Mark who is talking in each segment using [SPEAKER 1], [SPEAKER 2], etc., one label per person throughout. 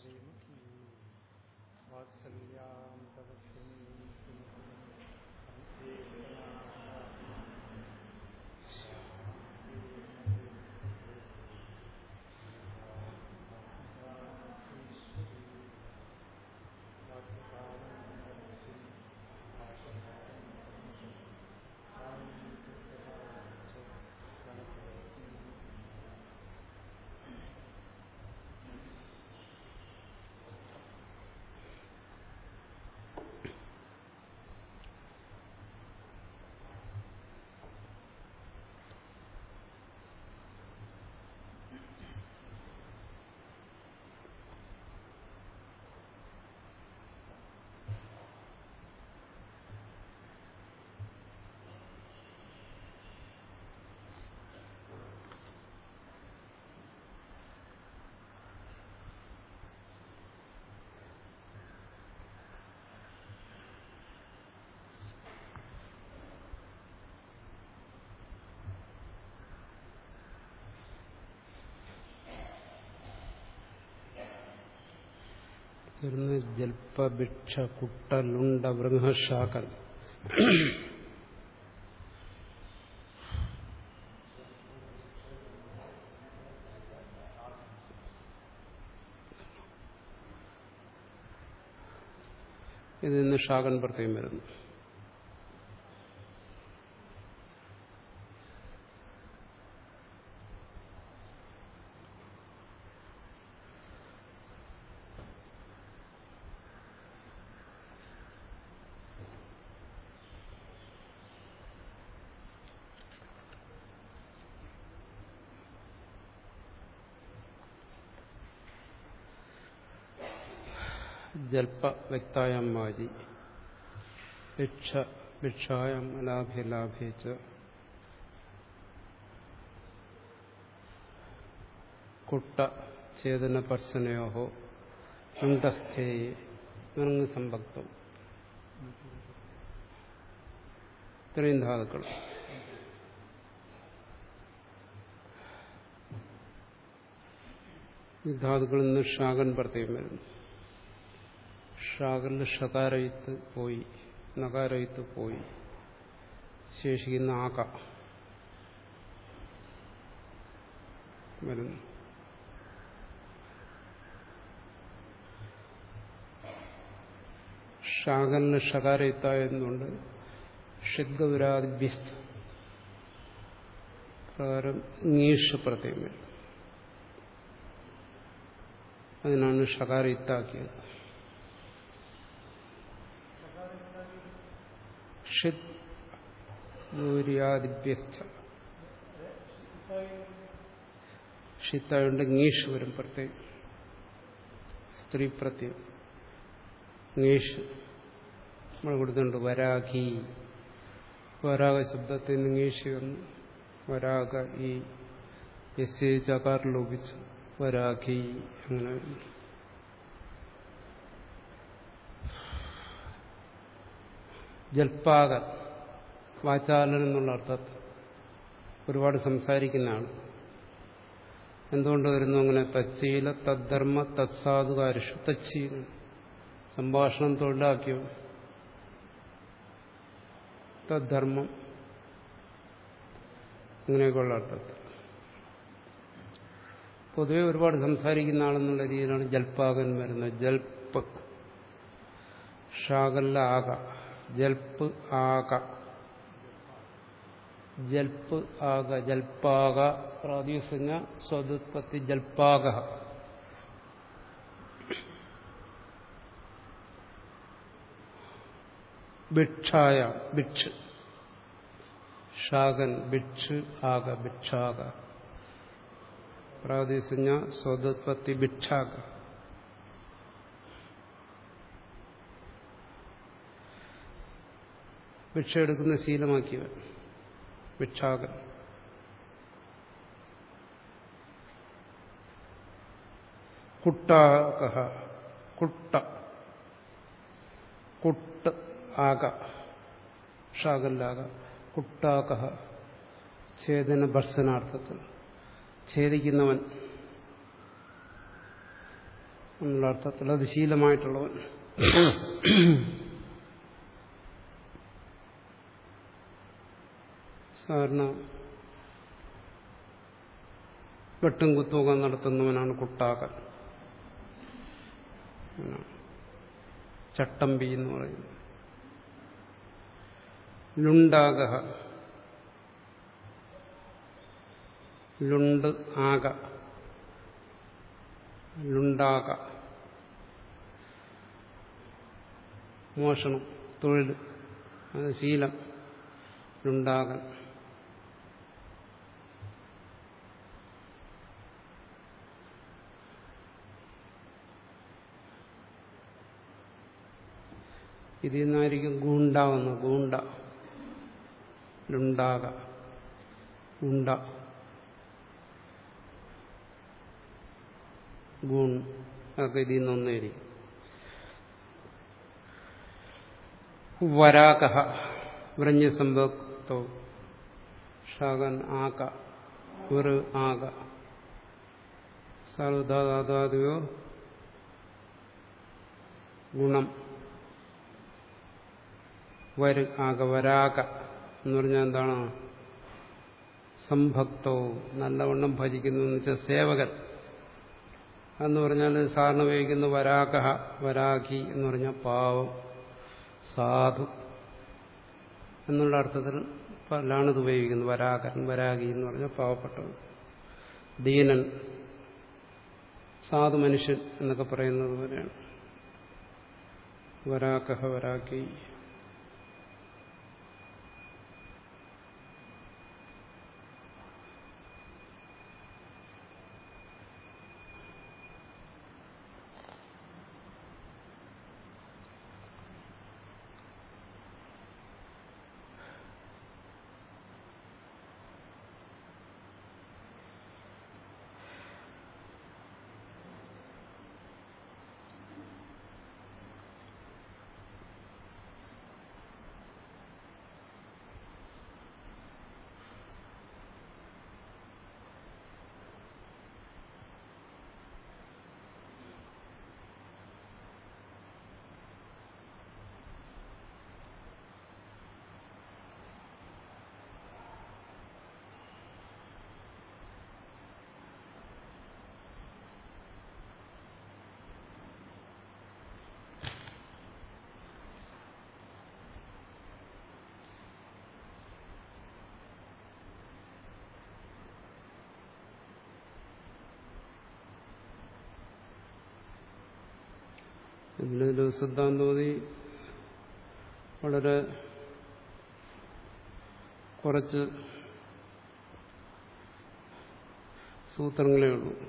[SPEAKER 1] ദേവകീ വാത്സല്യാം തദക്ഷിണീ ജൽപ്പഭിക്ഷ കുട്ടലുണ്ട വൃഹശാകൻ ഇതിൽ നിന്ന് ഷാകൻ പ്രത്യേകം വരുന്നു ജൽപ്പ വ്യക്തായം വാചി ഭിക്ഷ ഭിക്ഷായം ലാഭ്യ ലാഭേച്ച കുട്ട ചേതന പർശനയോഹോ അന്തസ്ഥേയെ നിറങ്ങ് സമ്പക്തം ഇത്രയും ധാതുക്കൾ ഈ ധാതുക്കളിൽ നിന്ന് ഷാകൻ പ്രത്യേകം വരുന്നു ഷാകലിൽ ഷകാരയുത്ത് പോയി നകാരയുത്ത് പോയി ശേഷിക്കുന്ന ആക വരുന്നു ഷാകലിന് ഷകാരയുത്തായതുകൊണ്ട് ഷിദ്ഗൗരാദിഭ്യസ്ത പ്രകാരം ഇംഗ്ലീഷ് പ്രത്യേകം വരും അതിനാണ് ഷകാരയുത്താക്കിയത് ഷിത് ഗൗര്യാദിഭ്യസ്ഥ ഷിത്തായോണ്ട് ngീഷ് വരും പ്രത്യേകം സ്ത്രീ പ്രത്യേകം ngീഷ് നമ്മൾ കൊടുത്തുണ്ട് വരാഖി വരാഗ ശബ്ദത്തിൽ നിന്ന് ngീഷ് വന്നു വരാഗ ഈ എസ് ചകാർ ലോപിച്ചു വരാഖി അങ്ങനെ വരുന്നു ജൽപ്പാകൻ വാചാലൻ എന്നുള്ള അർത്ഥത്തിൽ ഒരുപാട് സംസാരിക്കുന്നതാണ് എന്തുകൊണ്ട് വരുന്നു അങ്ങനെ തച്ചീല തദ്ധർമ്മ തത്സാധുകാരിഷു തച്ചീല സംഭാഷണം തൊഴിലാക്കിയോ തദ്ധർമ്മം അങ്ങനെയൊക്കെയുള്ള അർത്ഥത്തിൽ പൊതുവെ ഒരുപാട് സംസാരിക്കുന്ന ആളെന്നുള്ള രീതിയിലാണ് ജൽപ്പാകൻ വരുന്നത് ജൽപ്പ് ഷാകല്ല ആക ജൽപ്പ് ആക ജൽപ്പ് ആക ജൽപ്പാക പ്രാതിസഞ്ജ സ്വതുത്പത്തി ജൽപ്പാക ഭിക്ഷായ ഭിക്ഷ് ഷാകൻ ഭിക്ഷ് ആക ഭിക്ഷാക പ്രാതിസഞ്ജ സ്വതുത്പത്തി ഭിക്ഷാക ഭിക്ഷ എടുക്കുന്ന ശീലമാക്കിയവൻ ഭിക്ഷാകൻ കുട്ടാക കുട്ട കുട്ട് ആക ഷാകല്ലാക കുട്ടാക ഛേദന ഭർസനാർത്ഥത്തിൽ ഛേദിക്കുന്നവൻ എന്നുള്ള അർത്ഥത്തിൽ അത് ശീലമായിട്ടുള്ളവൻ സാധാരണ വെട്ടും കുത്തുമൊക്കെ നടത്തുന്നവനാണ് കുട്ടാക്കൻ ചട്ടമ്പി എന്ന് പറയുന്നത് ലുണ്ടാക ലുണ്ട് ആക ലുണ്ടാക മോഷണം തൊഴിൽ അത് ശീലം ലുണ്ടാകൻ ഇതിൽ നിന്നായിരിക്കും ഗൂണ്ട വന്ന് ഗൂണ്ട ലുണ്ടാക ഗുണ്ട ഗുൺ അതൊക്കെ ഇതിൽ നിന്നൊന്നായിരിക്കും വരാക വ്രഞ്ഞ സംഭക്തോ ഷാകൻ ആക ഒരു ആക സർവധാതാദിയോ ഗുണം വരു ആക വരാക എന്ന് പറഞ്ഞാൽ എന്താണ് സംഭക്തവും നല്ലവണ്ണം ഭജിക്കുന്നു എന്ന് വെച്ചാൽ സേവകൻ എന്ന് പറഞ്ഞാൽ സാറിന് ഉപയോഗിക്കുന്ന വരാക വരാഖി എന്ന് പറഞ്ഞാൽ പാവം സാധു എന്നുള്ള അർത്ഥത്തിൽ പലാണ് ഇത് ഉപയോഗിക്കുന്നത് വരാകൻ വരാഗി എന്ന് പറഞ്ഞാൽ പാവപ്പെട്ടവൻ ദീനൻ സാധു മനുഷ്യൻ എന്നൊക്കെ പറയുന്നത് പോലെയാണ് വരാകഹ വരാക്കി ഇതിലൊരു സിദ്ധാന്തോതി വളരെ കുറച്ച് സൂത്രങ്ങളേ ഉള്ളൂ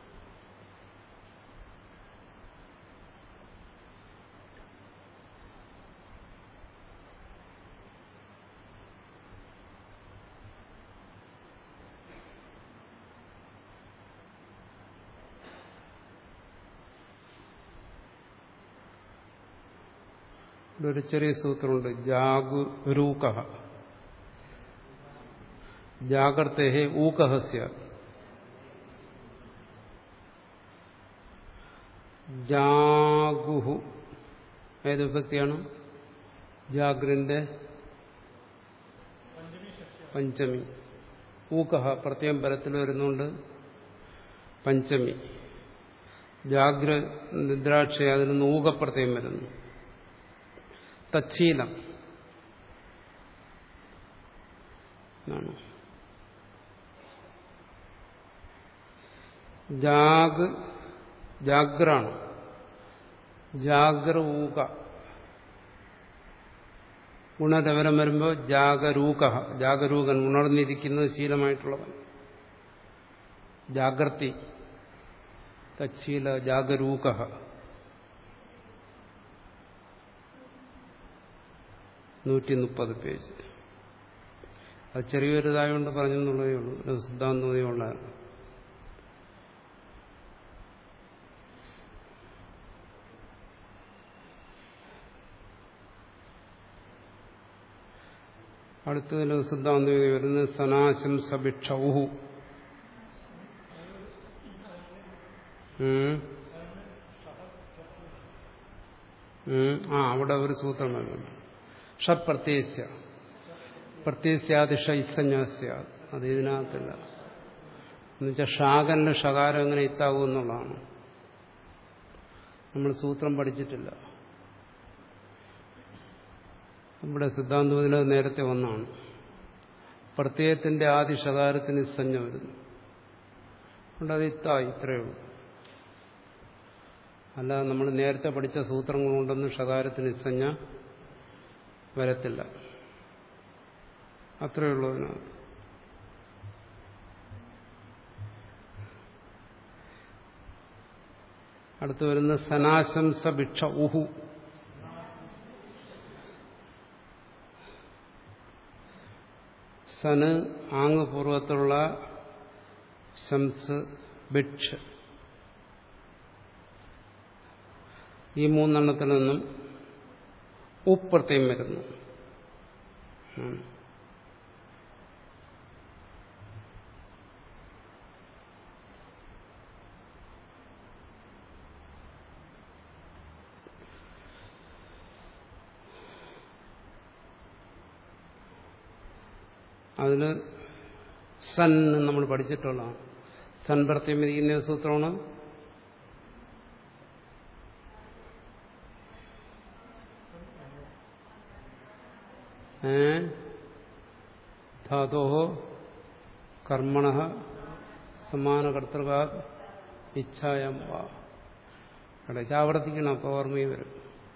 [SPEAKER 1] ഇവിടെ ഒരു ചെറിയ സൂത്രമുണ്ട് ജാഗുരൂക ജാഗ്രതേ ഊകഹസ്യ ജാഗുഹു ഏത് വിഭക്തിയാണ് ജാഗ്രന്റെ പഞ്ചമി ഊകഹ പ്രത്യേകം പരത്തിൽ വരുന്നുണ്ട് പഞ്ചമി ജാഗ്ര നിദ്രാക്ഷയ അതിൽ നിന്ന് ഊകപ്രത്യം വരുന്നു തച്ഛീലം എന്നാണ് ജാഗ് ജാഗ്രാണ് ജാഗ്ര ഊക ഗുണരവരം വരുമ്പോൾ ജാഗരൂക ജാഗരൂകൻ ഉണർന്നിരിക്കുന്നത് ശീലമായിട്ടുള്ളവൻ ജാഗ്രതി തച്ഛീല ജാഗരൂക നൂറ്റി മുപ്പത് പേജ് അത് ചെറിയൊരിതായതുകൊണ്ട് പറഞ്ഞെന്നുള്ളതേ ഉള്ളൂ സിദ്ധാന്തമുള്ള അടുത്തതിൽ സിദ്ധാന്തം വരുന്നത് സനാശം സഭിക്ഷൗഹു ഉം. ആ അവിടെ ഒരു സൂത്രം വരുന്നുണ്ട് ഷപ്രത്യസ്യ പ്രത്യസ്യാദിഷ ഇസഞ്ജസ്യ അത് ഇതിനകത്തില്ല എന്നുവെച്ചാൽ ഷാകലിന് ഷകാരം എങ്ങനെ ഇത്താകും എന്നുള്ളതാണ് നമ്മൾ സൂത്രം പഠിച്ചിട്ടില്ല ഇവിടെ സിദ്ധാന്തത്തിൽ അത് നേരത്തെ ഒന്നാണ് പ്രത്യയത്തിന്റെ ആദ്യ ഷകാരത്തിന് ഇസഞ്ജ വരുന്നു അതുകൊണ്ട് അത് ഇത്തായി ഇത്രയേ ഉള്ളൂ അല്ലാതെ നമ്മൾ നേരത്തെ പഠിച്ച സൂത്രങ്ങൾ കൊണ്ടൊന്നും ഷകാരത്തിന് ഇസഞ്ഞ വരത്തില്ല അത്രയേ ഉള്ളൂ അതിനകത്ത് അടുത്ത് വരുന്ന സനാശംസ ഭിക്ഷ ഉഹു സന് ആങ് പൂർവ്വത്തിലുള്ള ശംസ് ഭിക്ഷ ഈ മൂന്നെണ്ണത്തിൽ നിന്നും ഉപ്രത്യം വരുന്നു ഉം. അതിൽ സൻ നമ്മൾ പഠിച്ചിട്ടുള്ളതാണ് സൻ പ്രത്യം വിധിക്കുന്ന ഏത് സൂത്രമാണ് ഏ ധാതോ കർമ്മണ സമാനകർത്തൃകാ ഇച്ഛായം വാ ഇടയ്ക്ക് ആവർത്തിക്കണം അപ്പോൾ ഓർമ്മയിൽ വരും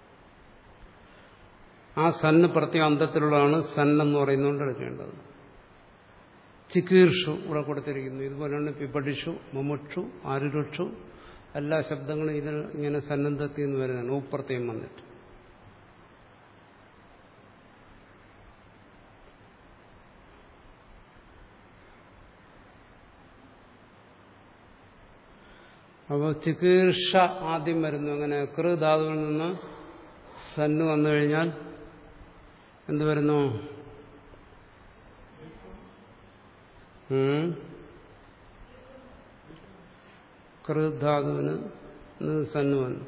[SPEAKER 1] ആ സന്ന് പ്രത്യേക അന്തത്തിലുള്ളതാണ് സൻ എന്ന് പറയുന്നതുകൊണ്ട് എടുക്കേണ്ടത് ചിക്കീർഷു ഇവിടെ കൊടുത്തിരിക്കുന്നു ഇതുപോലെയാണ് പിപടിഷു മുമുക്ഷു ആരുരുക്ഷു എല്ലാ ശബ്ദങ്ങളും ഇതിൽ ഇങ്ങനെ സന്നദ്ധത്തിൽ നിന്ന് വരുന്നതാണ് ഊപ്രത്യം വന്നിട്ട് അപ്പോൾ ചികീർഷ ആദ്യം വരുന്നു അങ്ങനെ കൃ ധാതുവിൽ നിന്ന് സന്ന് വന്നു കഴിഞ്ഞാൽ എന്ത് വരുന്നു ഉം? കൃ ധാതുവിന് സന്ന് വന്നു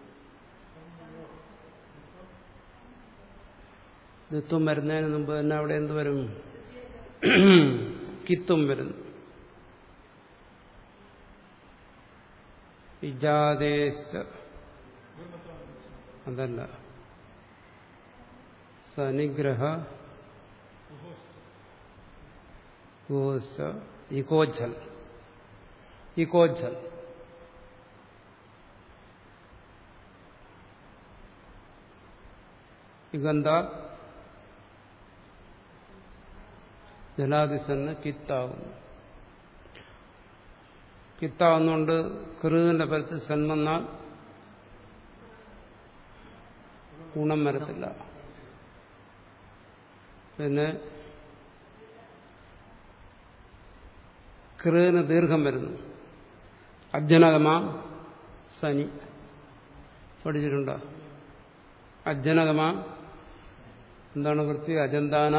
[SPEAKER 1] ദിത്വം വരുന്നതിന് മുമ്പ് തന്നെ അവിടെ എന്ത് വരും കിത്തും വരുന്നു ഇജാദേശ അതല്ല സനിഗ്രഹ ഗോശ്ച ഇക്കോച്ഛൽ ഇക്കോച്ഛൽ ഇഗന്ധ ജലാതിസന്ന് കിത്താകുന്നു കിത്താവുന്നതുകൊണ്ട് കൃതിന്റെ പരത്തിൽ സന്മന്നാൽ ഗുണം വരത്തില്ല പിന്നെ കൃതിന് ദീർഘം വരുന്നു അജ്ജനകമാ സനി പഠിച്ചിട്ടുണ്ടോ അജ്ജനകമാ എന്താണ് വൃത്തി അജന്താന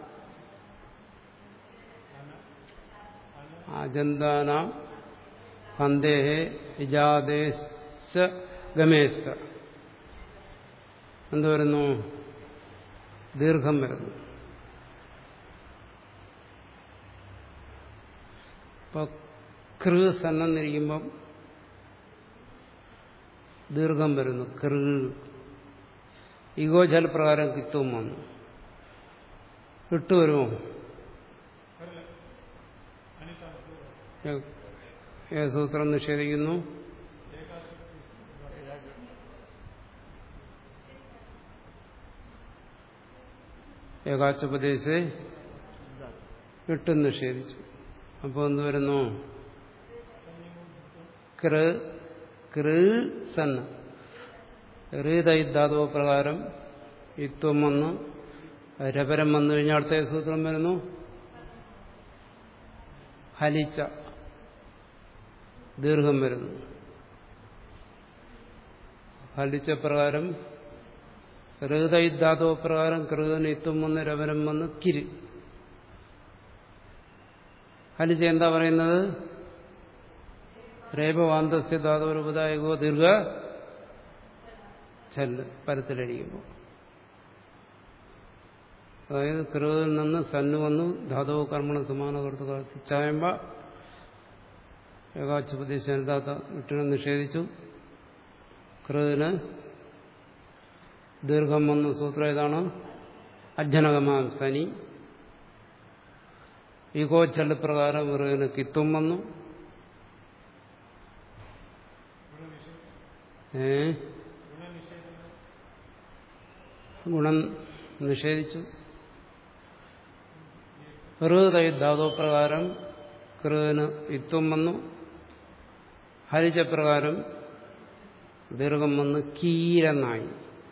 [SPEAKER 1] അജന്താന ഹന്തേഹേ ഇജാദേശ ഗമേശ എന്ത് വരുന്നു ദീർഘം വരുന്നു ഇപ്പൊ കൃ സന്നെന്നിരിക്കുമ്പം ദീർഘം വരുന്നു കൃ ഇഗോജൽ പ്രകാരം കിത്തും വന്നു ഇട്ട് വരുമോ ഏ സൂത്രം നിഷേധിക്കുന്നു ഏകാച്ചോപദേശെ ഇട്ടും നിഷേധിച്ചു അപ്പോൾ എന്ത് വരുന്നു കൃ കൃ സന്ന ഹൃദയിദ്ധാതോ പ്രകാരം ഇത്വം വന്ന് രപരം വന്നു കഴിഞ്ഞാൽ അടുത്ത സൂത്രം വരുന്നു ഹലിച്ച ദീർഘം വരുന്നു ഹലിച്ച പ്രകാരം ഹൃദയിദ്ധാതോ പ്രകാരം കൃതിന് ഇത്വം വന്ന് രപരം വന്ന് കിരി ഹലിച്ച എന്താ പറയുന്നത് രേപവാന്തസ്യ ധാതോരുപദായകോ ദീർഘ ചെല്ല് പരത്തിലടിക്കുമ്പോൾ അതായത് കൃതിൽ നിന്ന് സന്നു വന്നു ധാതുവ കർമ്മണ സമാന കറുത്ത് കത്തിച്ചായമ്പ ഏകാച്ചുപദേശാത്ത വിട്ടിനെ നിഷേധിച്ചു കൃതിന് ദീർഘം വന്ന സൂത്രം ഏതാണ് അജ്ജനകമാം സനി ഈഗോച്ചല് പ്രകാരം ഇറുകിന് കിത്തും വന്നു ഏ ഗുണം നിഷേധിച്ചു ഋതൈ ധാതുപ്രകാരം കൃതിന് ഇത്വം വന്നു ഹരിജപ്രകാരം ദീർഘം വന്ന് കീരെന്നായി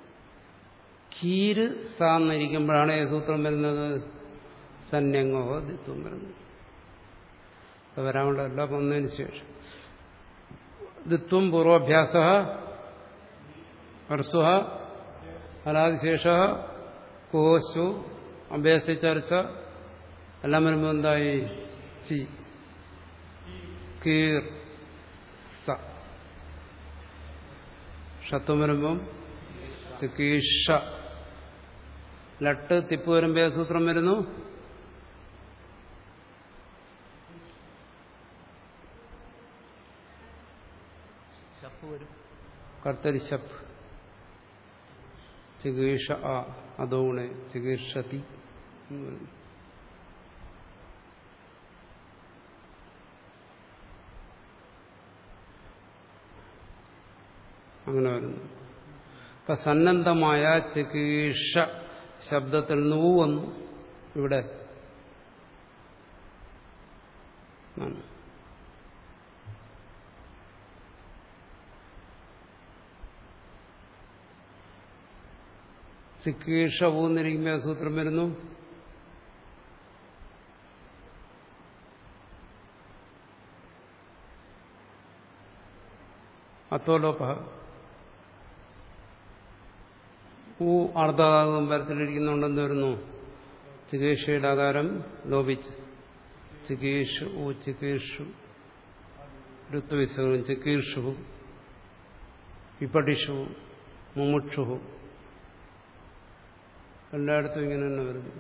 [SPEAKER 1] കീര് സാന്നിരിക്കുമ്പോഴാണ് ഈ സൂത്രം വരുന്നത് സന്യങ്ങോ ദിത്വം വരുന്നത് അത് വരാനുള്ള എല്ലാം വന്നതിന് ശേഷം ദിത്വം പൂർവാഭ്യാസ ഹർസുഹ അലാദിശേഷ കോശു അഭ്യസിച്ചർച്ച എല്ലാം വരുമ്പോൾ എന്തായി ചി കീർ സ ഷത്വം വരുമ്പം ചിക്കീഷ ലട്ട് തിപ്പ് വരുമ്പോ ഏത് സൂത്രം വരുന്നു
[SPEAKER 2] ഷപ്പ് വരും
[SPEAKER 1] കർത്തരി ശപ്പ് ചികീഷ ആ അതോണെ ചികീർഷതി എന്ന് പറയുന്നു. അങ്ങനെ വരുന്നു ഇപ്പൊ സന്നദ്ധമായ ചികീഷ ശബ്ദത്തിൽ നിന്ന് ഊ വന്നു ഇവിടെ ആണ്. ചിക്കീഷ ഊന്നിരിക്കുമ്പോൾ ആ സൂത്രം വരുന്നു അത്തോലോപ ഊ അർദ്ധാതാകം പരത്തിലിരിക്കുന്നുണ്ടെന്ന് വരുന്നു ചികീഷയുടെ ആകാരം ലോപിച്ച് ചികീഷു ഊ ചികീഷു ഋത്വവിസകളും ചികീർഷു വിപടിഷു മുമുക്ഷു എല്ലായിടത്തും ഇങ്ങനെ തന്നെ വരുന്നു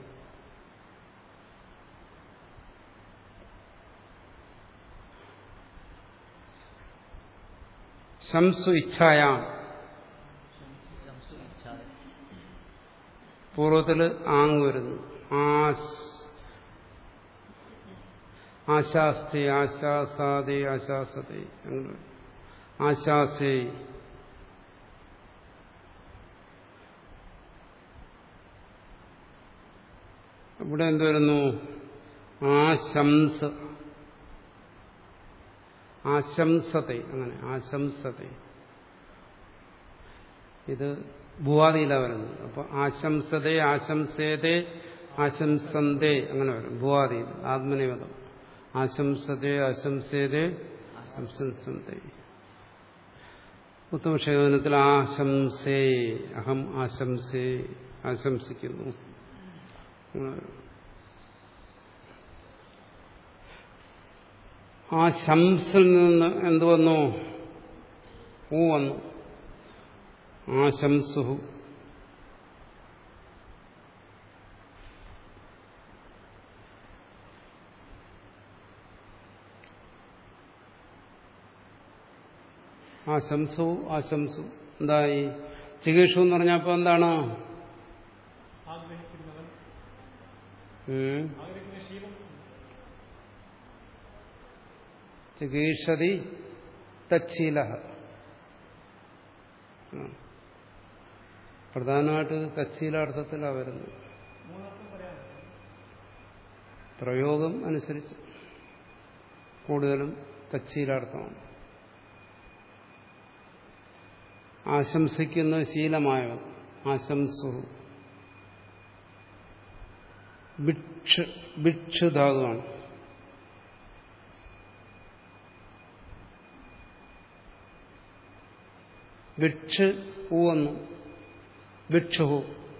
[SPEAKER 1] ശംസു ഇച്ഛായാം
[SPEAKER 2] ശംസു ഇച്ഛായ
[SPEAKER 1] പൂർവ്വത്തില് ആങ് വരുന്നു ആസ് ആശാസ്തി ആശാസാദി ആശാസതി അങ്ങനെ വരും. ആശാസേ ഇവിടെ എന്ത് വരുന്നു ആശംസ ആശംസത്തെ അങ്ങനെ ആശംസത്തെ ഇത് ഭുവാദിയില വരുന്നത് അപ്പൊ ആശംസതേ ആശംസേതേ ആശംസന്തേ അങ്ങനെ വരും ഭുവാദിയിൽ ആത്മനിപദം ആശംസതേ ആശംസേതേ ആശംസന്തേ ഉത്തമക്ഷേപനത്തിൽ ആശംസേ അഹം ആശംസേ ആശംസിക്കുന്നു അങ്ങനെ വരും. ആ ശംസിൽ നിന്ന് എന്ത് വന്നു ഊ വന്നു ആശംസുഹു ആശംസു ആശംസു എന്തായി ചികിത്സ എന്ന് പറഞ്ഞപ്പോ എന്താണ്
[SPEAKER 3] ആഗ്രഹിക്കുന്നവൻ
[SPEAKER 1] ഉം.
[SPEAKER 3] ആഗ്രഹിക്കുന്ന ശീലം
[SPEAKER 1] ചികീർഷതി തച്ഛീല പ്രധാനമായിട്ട് ഇത് തച്ഛീലാർത്ഥത്തിലാണ് വരുന്നത്
[SPEAKER 3] മൂന്നർത്ഥം പറയാൻ
[SPEAKER 1] പ്രയോഗം അനുസരിച്ച് കൂടുതലും തച്ഛീലാർത്ഥമാണ് ആശംസിക്കുന്ന ശീലമായവ ആശംസു ഭിക്ഷ ഭിക്ഷു ധാതുവാണ് ഭിക്ഷ് ഊ വന്നു ഭിക്ഷു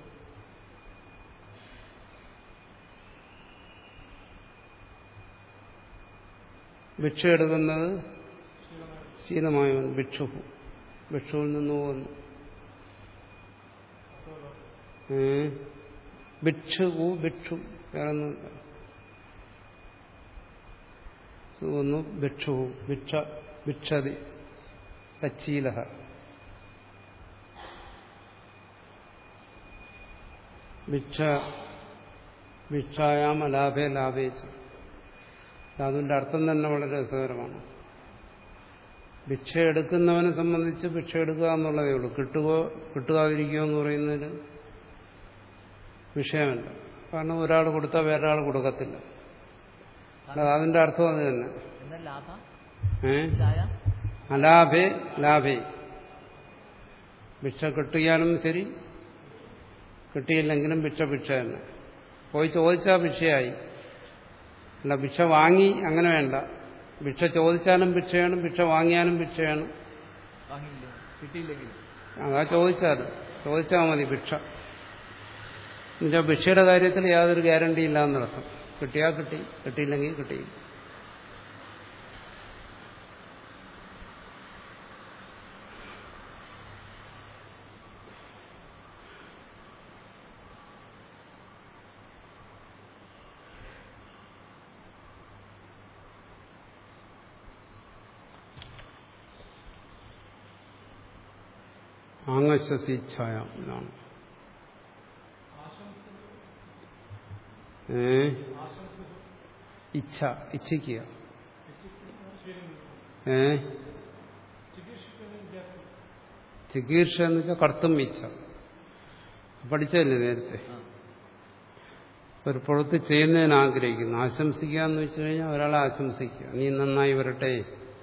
[SPEAKER 1] ഭിക്ഷ എടുക്കുന്നത് ശീലമായവൻ ഭിക്ഷു ഭിക്ഷുവിൽ നിന്ന് ഊ വന്നു ഏ ഭിക്ഷു ഊ ഭിക്ഷു വേറൊന്നുമില്ല സുവന്നു ഭിക്ഷു ഭിക്ഷ ഭിക്ഷതി തച്ചീലഹ ഭിക്ഷ ഭിക്ഷായാം അലാഭേ ലാഭേച്ച അതിന്റെ അർത്ഥം തന്നെ വളരെ രസകരമാണ് ഭിക്ഷ എടുക്കുന്നവനെ സംബന്ധിച്ച് ഭിക്ഷ എടുക്കുക എന്നുള്ളതേ ഉള്ളൂ കിട്ടുകയോ കിട്ടുകാതിരിക്കുകയോ എന്ന് പറയുന്നതിൽ വിഷയമല്ല കാരണം ഒരാൾ കൊടുത്താൽ വേറൊരാൾ കൊടുക്കത്തില്ല അത് അതിന്റെ അർത്ഥം അത് തന്നെ
[SPEAKER 2] എന്നാ ലാഭ
[SPEAKER 1] ഏ
[SPEAKER 2] ചായ
[SPEAKER 1] അലാഭേ ലാഭേ ഭിക്ഷ കിട്ടിയാലും ശരി കിട്ടിയില്ലെങ്കിലും ഭിക്ഷ ഭിക്ഷ തന്നെ പോയി ചോദിച്ചാൽ ഭിക്ഷയായി അല്ല ഭിക്ഷ വാങ്ങി അങ്ങനെ വേണ്ട ഭിക്ഷ ചോദിച്ചാലും ഭിക്ഷയാണ് ഭിക്ഷ വാങ്ങിയാലും ഭിക്ഷയാണ്
[SPEAKER 2] വാങ്ങിയില്ല കിട്ടിയില്ലെങ്കിൽ
[SPEAKER 1] അതാ ചോദിച്ചാൽ ചോദിച്ചാൽ മതി ഭിക്ഷ എന്നുവെച്ചാൽ ഭിക്ഷയുടെ കാര്യത്തിൽ യാതൊരു ഗ്യാരണ്ടി ഇല്ല എന്നർത്ഥം കിട്ടിയാൽ കിട്ടി കിട്ടിയില്ലെങ്കിൽ കിട്ടിയില്ല ആങ്ങശസിച്ഛായ എന്നാണ് ഏ ഇച്ഛ ഇച്ഛിക്കുക ഏ ചികീർഷ എന്ന് വെച്ചാൽ കർത്തും ഇച്ഛ പഠിച്ചല്ലേ നേരത്തെ
[SPEAKER 2] ആ
[SPEAKER 1] ഒരു പ്രവൃത്തി ചെയ്യുന്നതിന് ആഗ്രഹിക്കുന്നു ആശംസിക്കുക എന്ന് വെച്ച് കഴിഞ്ഞാൽ ഒരാളെ ആശംസിക്കുക നീ നന്നായി വരട്ടെ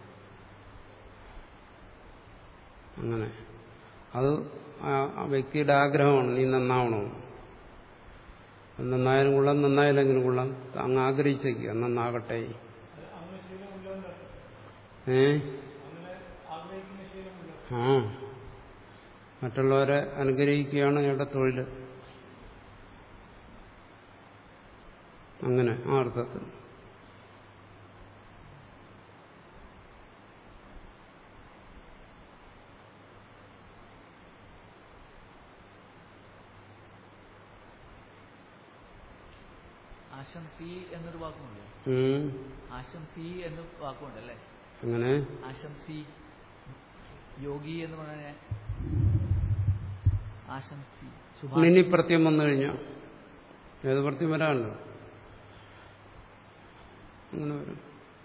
[SPEAKER 1] അങ്ങനെ അത് ആ- ആ വ്യക്തിയുടെ ആഗ്രഹമാണ് നീ നന്നാവണമെന്ന് നന്നായാലും കൊള്ളാം നന്നായില്ലെങ്കിലും കൊള്ളാം അങ്ങ് ആഗ്രഹിച്ചേക്കുക നന്നാകട്ടെ
[SPEAKER 3] അങ്ങനെ ശീലമില്ലാന്ന്
[SPEAKER 1] ഏ
[SPEAKER 3] അങ്ങനെ ആഗ്രഹിക്കുന്ന ശീലമില്ല
[SPEAKER 1] ആ മറ്റുള്ളവരെ അനുഗ്രഹിക്കുകയാണ് അയാളുടെ തൊഴിൽ അങ്ങനെ ആ അർത്ഥത്തിൽ
[SPEAKER 2] ആശംസി എന്നൊരു വാക്കുമുണ്ട്
[SPEAKER 1] ഉം.
[SPEAKER 2] ആശംസി എന്ന വാക്കുണ്ടല്ലേ
[SPEAKER 1] അങ്ങനെ
[SPEAKER 2] ആശംസി യോഗി എന്ന് പറഞ്ഞ ആശംസി
[SPEAKER 1] നിനി പ്രത്യം വന്നു കഴിഞ്ഞാൽ ഏത് പ്രത്യം വരാമല്ലോ അങ്ങനെ വരും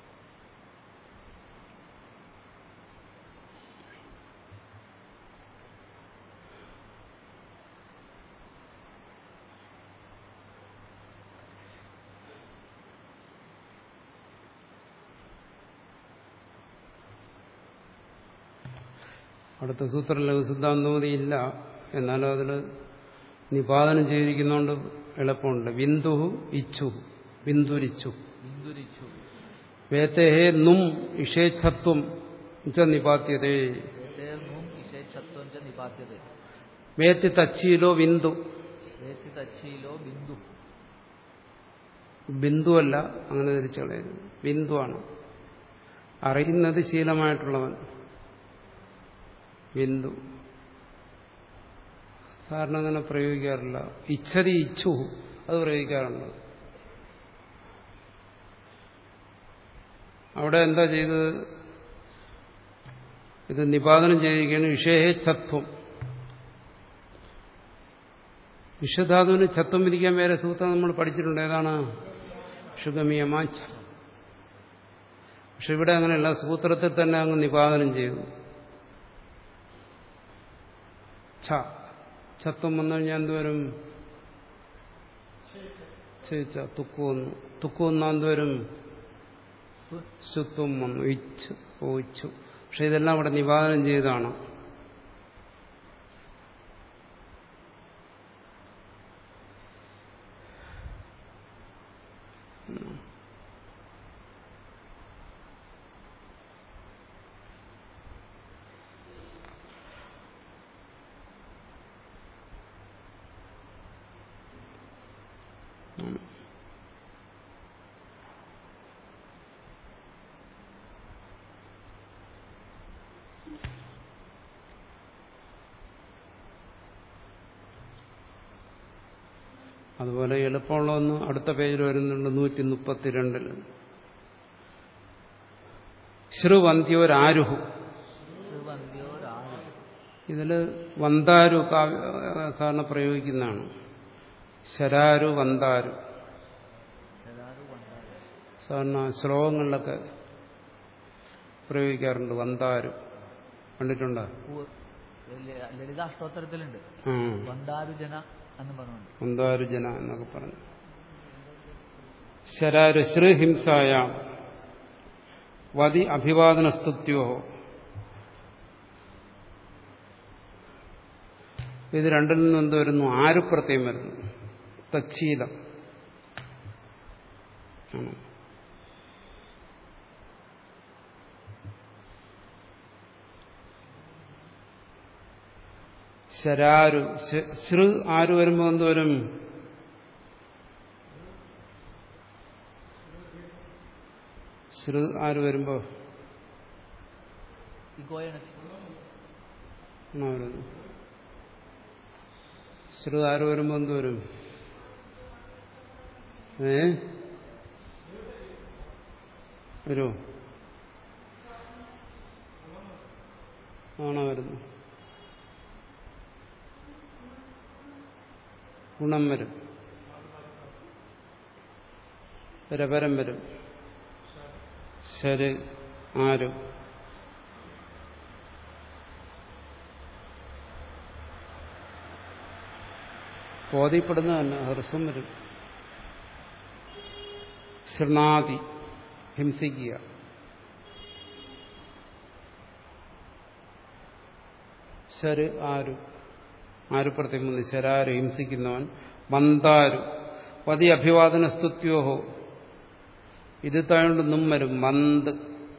[SPEAKER 1] അടുത്ത സൂത്രം ലഘുസിദ്ധാന്തമതി ഇല്ല എന്നാലും അതിൽ നിപാതനം ചെയ്തിരിക്കുന്നതുകൊണ്ട് എളുപ്പമുണ്ട് ബിന്ദു ഇച്ഛു ബിന്ദുരിച്ചു
[SPEAKER 2] ബിന്ദുരിച്ചു
[SPEAKER 1] വേത്തേഹേ നും ഇഷേച്ഛത്വം ച നിപാത്യതേ
[SPEAKER 2] തേർന്നും ഇഷേച്ഛത്വം ച നിപാത്യത
[SPEAKER 1] വേത്തി തച്ചീലോ ബിന്ദു
[SPEAKER 2] വേത്തി തച്ചീലോ ബിന്ദു
[SPEAKER 1] ബിന്ദുവല്ല അങ്ങനെ തിരിച്ചു കളയരുത് ബിന്ദുവാണ് അറിയുന്നത് ശീലമായിട്ടുള്ളവൻ ബിന്ദു സാറിന് അങ്ങനെ പ്രയോഗിക്കാറില്ല ഇച്ഛതി ഇച്ഛു അത് പ്രയോഗിക്കാറുണ്ട് അവിടെ എന്താ ചെയ്തത് ഇത് നിപാതനം ചെയ്തിരിക്കുകയാണ് വിഷേഹത്വം വിഷധാതുവിന് ഛത്വം വിധിക്കാൻ വേറെ സൂത്രം നമ്മൾ പഠിച്ചിട്ടുണ്ട് ഏതാണ് ഷുഗമിയമാച്ച പക്ഷെ ഇവിടെ അങ്ങനെയല്ല സൂത്രത്തിൽ തന്നെ അങ്ങ് നിപാതനം ചെയ്തു ഛ ഛത്വം വന്നു കഴിഞ്ഞാൽ എന്തുവരും ചേച്ച തുക്കു വന്നു തുക്കു വന്നാൽ എന്തുവരും ശുത്വം വന്നു ഇച്ചു ഓയിച്ചു പക്ഷെ ഇതെല്ലാം ഇവിടെ നിവാദനം ചെയ്താണ് അതുപോലെ എളുപ്പമുള്ള ഒന്ന് അടുത്ത പേജിൽ വരുന്നുണ്ട് നൂറ്റി മുപ്പത്തിരണ്ടിൽ ശ്രുവന്ത്യോരാരുഹു
[SPEAKER 2] ശ്രീവന്ധ്യോ രാഹു
[SPEAKER 1] ഇതിൽ വന്താരു കാവ്യ സാധാരണ പ്രയോഗിക്കുന്നതാണ് ശരാരു വന്താരു
[SPEAKER 2] ശരാരു വന്ദാരു
[SPEAKER 1] സാധാരണ ശ്ലോകങ്ങളിലൊക്കെ പ്രയോഗിക്കാറുണ്ട് വന്താരു കണ്ടിട്ടുണ്ടോ
[SPEAKER 2] പൂ- ലളിത- ലളിത അഷ്ടോത്തരത്തിലുണ്ട്
[SPEAKER 1] ആ
[SPEAKER 2] വന്ദാരുജന എന്ന് പറഞ്ഞുണ്ട്
[SPEAKER 1] വന്താരുജന എന്നൊക്കെ പറഞ്ഞു ശരാരു ശ്രീഹിംസായ വതി അഭിവാദനസ്തുത്യോ ഇത് രണ്ടിൽ നിന്നും എന്ത് വരുന്നു ആര് പ്രത്യം വരുന്നു തച്ചീലം ആണ് ശരാരു ശ- ശ്രു ആര് വരുമ്പോ എന്ത് വരും ശ്രു ആര് വരുമ്പോ
[SPEAKER 2] ഇഗോയാണ്
[SPEAKER 1] ആണോ വരുന്നു ശ്രു ആര് വരുമ്പോ എന്ത് വരും ഏ വരുമോ ആണോ വരുന്നു ഗുണം വരും രപരം വരും ശരി ആര് ബോധ്യപ്പെടുന്ന തന്നെ ഹർസം വരും ശൃണാതി ഹിംസിക്കുക ശര് ആരു ആര് പ്രത്യേകം ശരാര് ഹിംസിക്കുന്നവൻ മന്ദാരു പതി അഭിവാദന സ്തുത്യോഹോ ഇത് താഴോണ്ട് നും വരും മന്ത്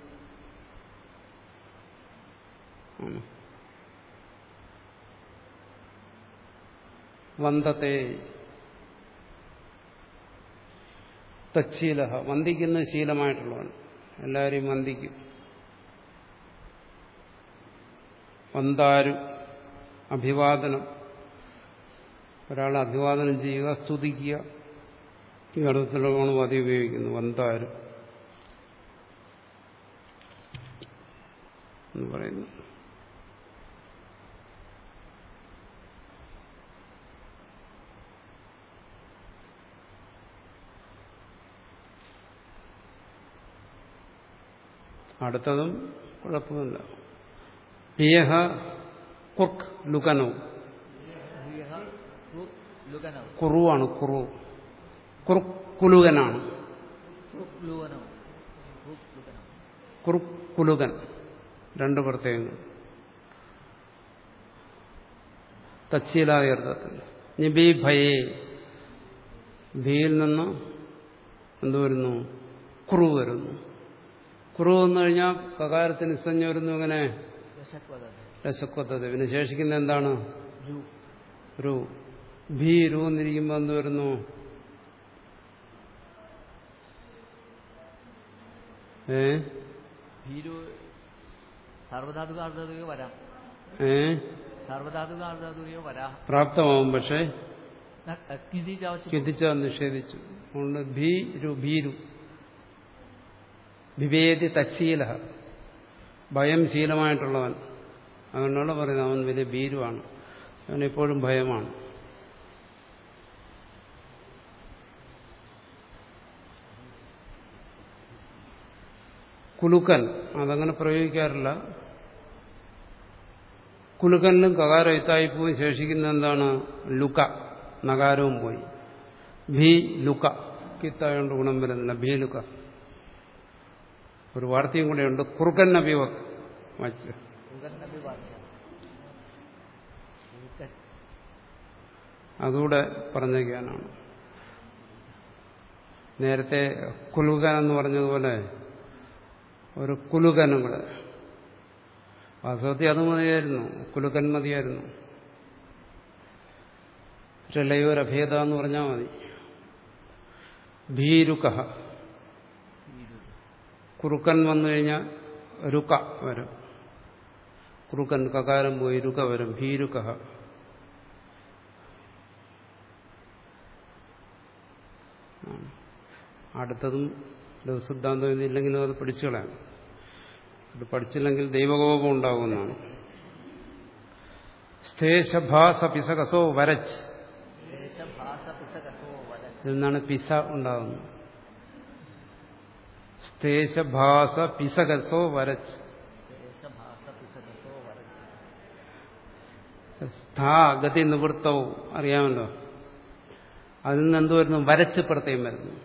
[SPEAKER 1] ആണ്. വന്ദത്തെ തച്ചീല വന്ദിക്കുന്ന ശീലമായിട്ടുള്ളതാണ് എല്ലാവരെയും വന്ദിക്കും വന്താരു അഭിവാദനം ഒരാളെ അഭിവാദനം ചെയ്യുക സ്തുതിക്കുക ഈ അർത്ഥത്തിലാണ് പതി ഉപയോഗിക്കുന്നത് വന്താരു എന്ന് പറയുന്നു അടുത്തതും കുഴപ്പമില്ല പിയഹ കുർക്ക് ലുകനവും
[SPEAKER 2] ഹിയഹ റുക് ലുകനവ്
[SPEAKER 1] കുറുവാണ് കുറു കുറുക്കുലുകനാണ്
[SPEAKER 2] റുക് ലുവനവ് റുക് ലുകനവ്
[SPEAKER 1] കുറുക്കുലുകൻ രണ്ട് പ്രത്യേകങ്ങൾ തച്ചീലായ അർത്ഥത്തിൽ ഇനി ബി ഭയേ ഭീയിൽ നിന്ന് എന്ത് വരുന്നു കുറു വരുന്നു കുറു വന്നു കഴിഞ്ഞാൽ കകാരത്തിന് നിസ്സഞ്ജ വരുന്നു ഇങ്ങനെ
[SPEAKER 2] ദശക്വദ
[SPEAKER 1] രസക്വത്തത് പിന്നെ ശേഷിക്കുന്ന എന്താണ്
[SPEAKER 2] രു
[SPEAKER 1] ഒരു ഭീ രു എന്നിരിക്കുമ്പോൾ എന്ത് വരുന്നു ഏ
[SPEAKER 2] ഭീരു സർവധാതുക അർദ്ധാതുകയോ വരാം
[SPEAKER 1] ഏ
[SPEAKER 2] സർവധാതുക അർദ്ധാതുകയോ വരാ
[SPEAKER 1] പ്രാപ്തമാവും പക്ഷേ
[SPEAKER 2] കിതി ചാവച്ചു
[SPEAKER 1] ചിന്തിച്ച നിഷേധിച്ചു അതുകൊണ്ട് ഭീരു ഭീരു വിവേദി തച്ചീല ഭയം ശീലമായിട്ടുള്ളവൻ അതുകൊണ്ടാണ് പറയുന്നത് അവൻ വലിയ ഭീരുവാണ് അവനെപ്പോഴും ഭയമാണ് കുലുക്കൻ അതങ്ങനെ പ്രയോഗിക്കാറില്ല കുലുക്കനിലും കകാരം ഇത്തായി പോയി ശേഷിക്കുന്ന എന്താണ് ലുക്ക നകാരവും പോയി ഭീ ലുക്ക കിത്തായോണ്ട് ഗുണം വരുന്നില്ല ഭീ ലുക്ക ഒരു വാർത്തയും കൂടെയുണ്ട് കുറുക്കൻ അഭിവക് വച്ച്
[SPEAKER 2] ഉഗന്നബി വാച്ച ഉഗൻ.
[SPEAKER 1] അതുകൂടെ പറഞ്ഞേക്കാനാണ് നേരത്തെ കുലുകൻ എന്ന് പറഞ്ഞതുപോലെ ഒരു കുലുകനും കൂടെ വാസ്തവത്തിൽ അത് മതിയായിരുന്നു കുലുക്കൻ മതിയായിരുന്നു രലയോരഭേദ എന്ന് പറഞ്ഞാൽ മതി ഭീരുക
[SPEAKER 2] ഭീരു.
[SPEAKER 1] കുറുക്കൻ വന്നു കഴിഞ്ഞാൽ രുക വരും കുറുക്കൻ കകാരം പോയി രുക വരും ഭീരുക അടുത്തതും ലഘുസിദ്ധാന്തം എന്നില്ലെങ്കിലും അത് പഠിച്ചു കളയാം അത് പഠിച്ചില്ലെങ്കിൽ ദൈവകോപം ഉണ്ടാകുന്നതാണ് സ്ഥേശഭാസ പിസകസോ വരച്ച്
[SPEAKER 2] ദേശഭാസ പിസകസോ വര
[SPEAKER 1] ഇതിൽ നിന്നാണ് പിസ ഉണ്ടാകുന്നത് സ്ഥേശഭാസ പിസകസോ വരച്ച്
[SPEAKER 2] ദേശഭാസ പിസകസോ വര
[SPEAKER 1] സ്ഥാ ഗതി നിവൃത്തവും അറിയാമല്ലോ അതിൽ നിന്ന് എന്ത് വരുന്നു വരച്ച് പ്രത്യേകം വരുന്നു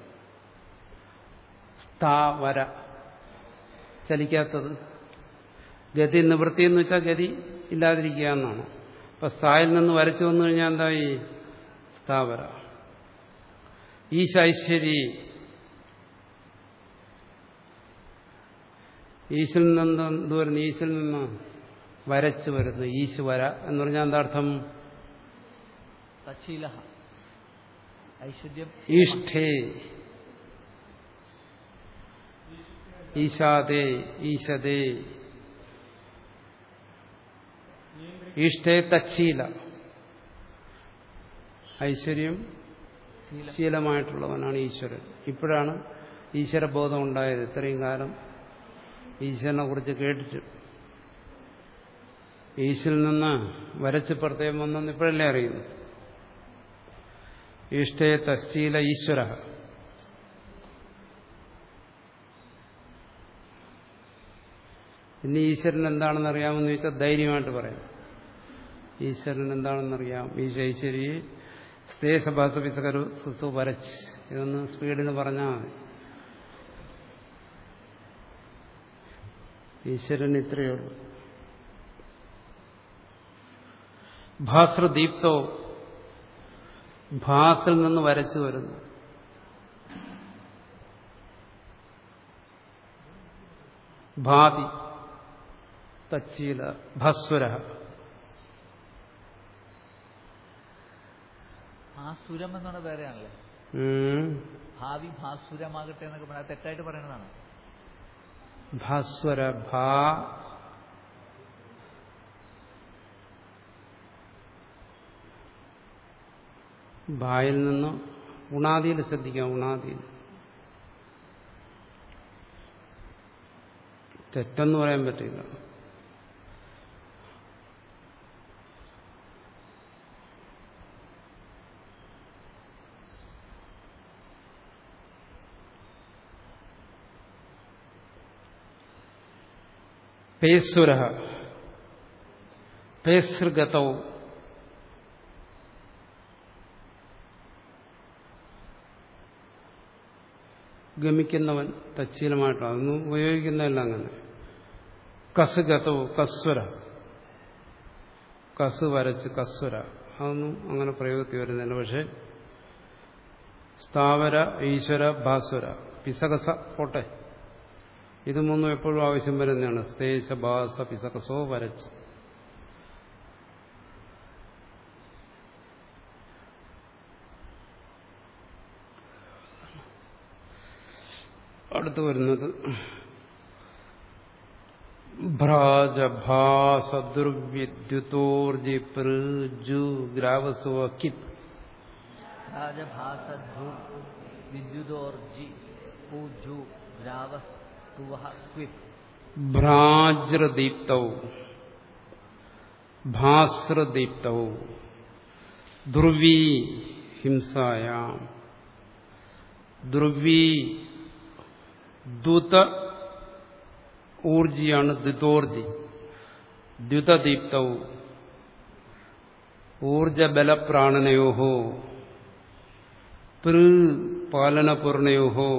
[SPEAKER 1] സ്ഥാ വര ചലിക്കാത്തത് ഗതി നിവൃത്തി എന്ന് വെച്ചാൽ ഗതി ഇല്ലാതിരിക്കുക എന്നാണ് അപ്പൊ സ്ഥായിൽ നിന്ന് വരച്ചു വന്നു കഴിഞ്ഞാൽ എന്തായി സ്ഥാവര ഈശ ഐശ്വരി ഈശ്വരിൽ നിന്ന് എന്ത് വരുന്നു ഈശ്വരിൽ നിന്ന് വരച്ചു വരുന്നു ഈശ്വര എന്ന് പറഞ്ഞാൽ എന്താ അർത്ഥം
[SPEAKER 2] തച്ചീല ഐശ്വര്യം
[SPEAKER 1] ഈഷ്ഠേ ഈശാദേ ഈശദേ ഈഷ്ഠേ തച്ചീല ഐശ്വര്യം
[SPEAKER 2] ശീലം
[SPEAKER 1] ശീലമായിട്ടുള്ളവനാണ് ഈശ്വരൻ ഇപ്പോഴാണ് ഈശ്വരബോധം ഉണ്ടായത് ഇത്രയും കാലം ഈശ്വരനെ കുറിച്ച് കേട്ടിട്ട് ഈശ്വരിൽ നിന്ന് വരച്ച് പ്രത്യേകം വന്നെന്ന് ഇപ്പോഴല്ലേ അറിയുന്നു ഈഷ്ടേ തശ്ചീല ഈശ്വര ഇനി ഈശ്വരൻ എന്താണെന്ന് അറിയാമെന്ന് ചോദിച്ചാൽ ധൈര്യമായിട്ട് പറയാം ഈശ്വരൻ എന്താണെന്നറിയാം ഈശ ഐശ്വരി സ്തേശഭാസപിസകരു സുത്തു വരച്ച് ഇതൊന്ന് സ്പീഡിന് പറഞ്ഞാൽ മതി ഈശ്വരൻ ഇത്രയേ ഉള്ളൂ ഭാസ്രദീപ്തോ ഭാസിൽ നിന്ന് വരച്ചു വരുന്നു ഭാതി തച്ചീല ഭസ്വര
[SPEAKER 2] ഭാസുരം എന്നാണ് വേറെയാണല്ലേ ഭാവി ഭാസുരമാകട്ടെ എന്നൊക്കെ പറഞ്ഞാൽ അത് തെറ്റായിട്ട് പറയണതാണ്
[SPEAKER 1] ഭാസ്വര ഭാ ഭായിൽ നിന്ന് ഉണാദിയിൽ ശ്രദ്ധിക്കാം ഉണാദിയിൽ തെറ്റെന്ന് പറയാൻ പറ്റില്ല പേസുര പേസൃഗതവും ഗമിക്കുന്നവൻ തച്ചീലമായിട്ടോ അതൊന്നും ഉപയോഗിക്കുന്നതല്ല അങ്ങനെ കസ് ഗതവും കസ്വര കസ് വരച്ച് കസ്വര അതൊന്നും അങ്ങനെ പ്രയോഗത്തിൽ വരുന്നില്ല പക്ഷെ സ്ഥാവര ഈശ്വര ഭാസ്വര പിസകസ പോട്ടെ ഇത് മൂന്നും എപ്പോഴും ആവശ്യം വരുന്നതാണ് സ്തേശ ഭാസ പിസകസോ വരച്ച് അടുത്ത് വരുന്നത് ഭ്രാജഭാസദുർവിദ്യുതോർജി പൃജു ഗ്രാവസുവക്കിത്
[SPEAKER 2] രാജഭാസധൂ വിദ്യുതോർജി പൂജു ദ്രാവസ്തുവ ക്വിത്
[SPEAKER 1] ഭ്രാജ്രദീപ്തൗ ഭാസ്രദീപ്തൗ ധ്രുവീ ഹിംസായാം ധ്രുവീ ദ്യുത ഊർജിയാണ് ദ്യുതോർജി ദ്യുതദീപ്തൗ ഊർജബലപ്രാണനയോ പൃ പാലനപൂർണയോ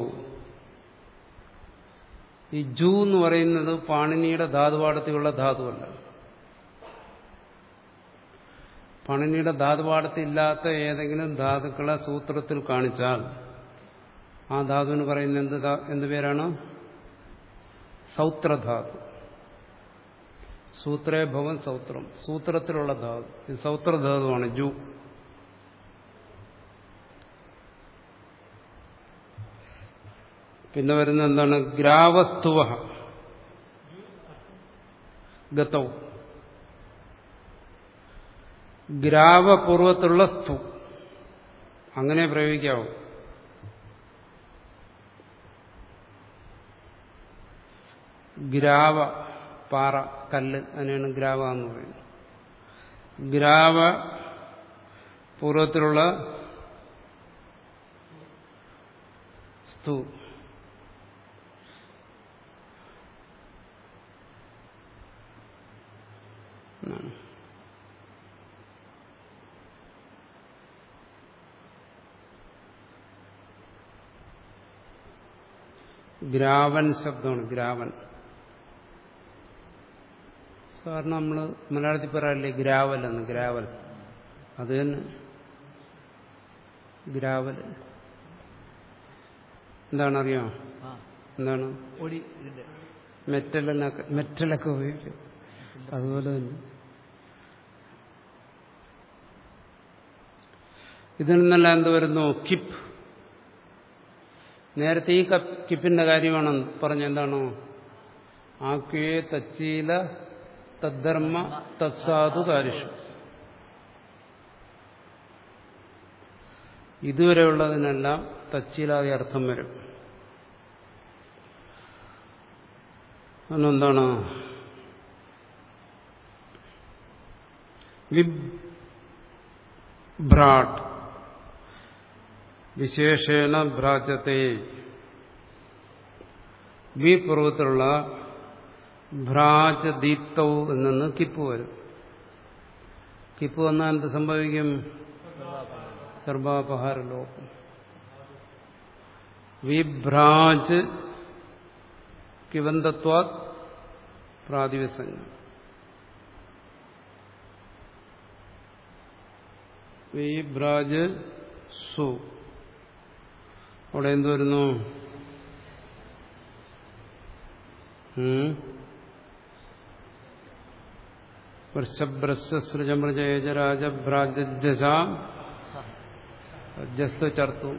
[SPEAKER 1] ഈ ജൂ എന്ന് പറയുന്നത് പാണിനിയുടെ ധാതുപാടത്തിലുള്ള ധാതുവല്ല പാണിനിയുടെ ധാതുപാടത്തിൽ ഇല്ലാത്ത ഏതെങ്കിലും ധാതുക്കളെ സൂത്രത്തിൽ കാണിച്ചാൽ ആ ധാതുവിന് പറയുന്ന എന്ത് ധാ- എന്ത് പേരാണ് സൗത്രധാതു സൂത്രേ ഭവൻ സൗത്രം സൂത്രത്തിലുള്ള ധാതു ഇത് സൗത്രധാതുവാണ് ജു പിന്നെ വരുന്ന എന്താണ് ഗ്രാവസ്തുവ ഗതൗ ഗ്രാവപൂർവത്തിലുള്ള സ്തു അങ്ങനെ പ്രയോഗിക്കാവൂ ഗ്രാവ പാറ കല്ല് അതിനാണ് ഗ്രാവ എന്ന് പറയുന്നത് ഗ്രാവ പൂർവ്വത്തിലുള്ള സ്തു എന്നാണ്. ഗ്രാവൻ ശബ്ദമാണ് ഗ്രാവൻ സാറിന് നമ്മൾ മലയാളത്തിൽ പറയാറില്ലേ ഗ്രാവൽ എന്ന് ഗ്രാവൽ അത് തന്നെ ഗ്രാവൽ എന്താണ് അറിയാമോ
[SPEAKER 2] ആ
[SPEAKER 1] എന്താണ്
[SPEAKER 2] പൊടി ഇതിന്റെ
[SPEAKER 1] മെറ്റലൊക്കെ മെറ്റലൊക്കെ ഉപയോഗിക്കും അതുപോലെ തന്നെ ഇതിൽ നിന്നെല്ലാം എന്ത് വരുന്നു കിപ്പ് നേരത്തെ ഈ കപ്പ് കിപ്പിന്റെ കാര്യമാണ് പറഞ്ഞ എന്താണോ ആക്വേ തച്ചീല തദ്ധർമ്മ തത്സാധു കാര്യഷു ഇതുവരെയുള്ളതിനെല്ലാം തച്ചീലാതി അർത്ഥം വരും അതിനെന്താണ് വിഭ്രാട്ട് വിശേഷേണ ഭ്രാജത്തെ വി പൂർവ്വത്തിലുള്ള ഭ്രാജദീപ്തൗ എന്നു കിപ്പ് വരും കിപ്പ് വന്നാൽ എന്ത് സംഭവിക്കും സർവാപഹാര ലോകം വിഭ്രാജ് കിവന്തത്വാത് പ്രാതിവസഞ്ജ വിഭ്രാജ് സു അവിടെ എന്ത് വരുന്നു വൃഷഭ്രസൃജമൃജയജരാജഭ്രാജസാം ജസ്തു ചർത്തു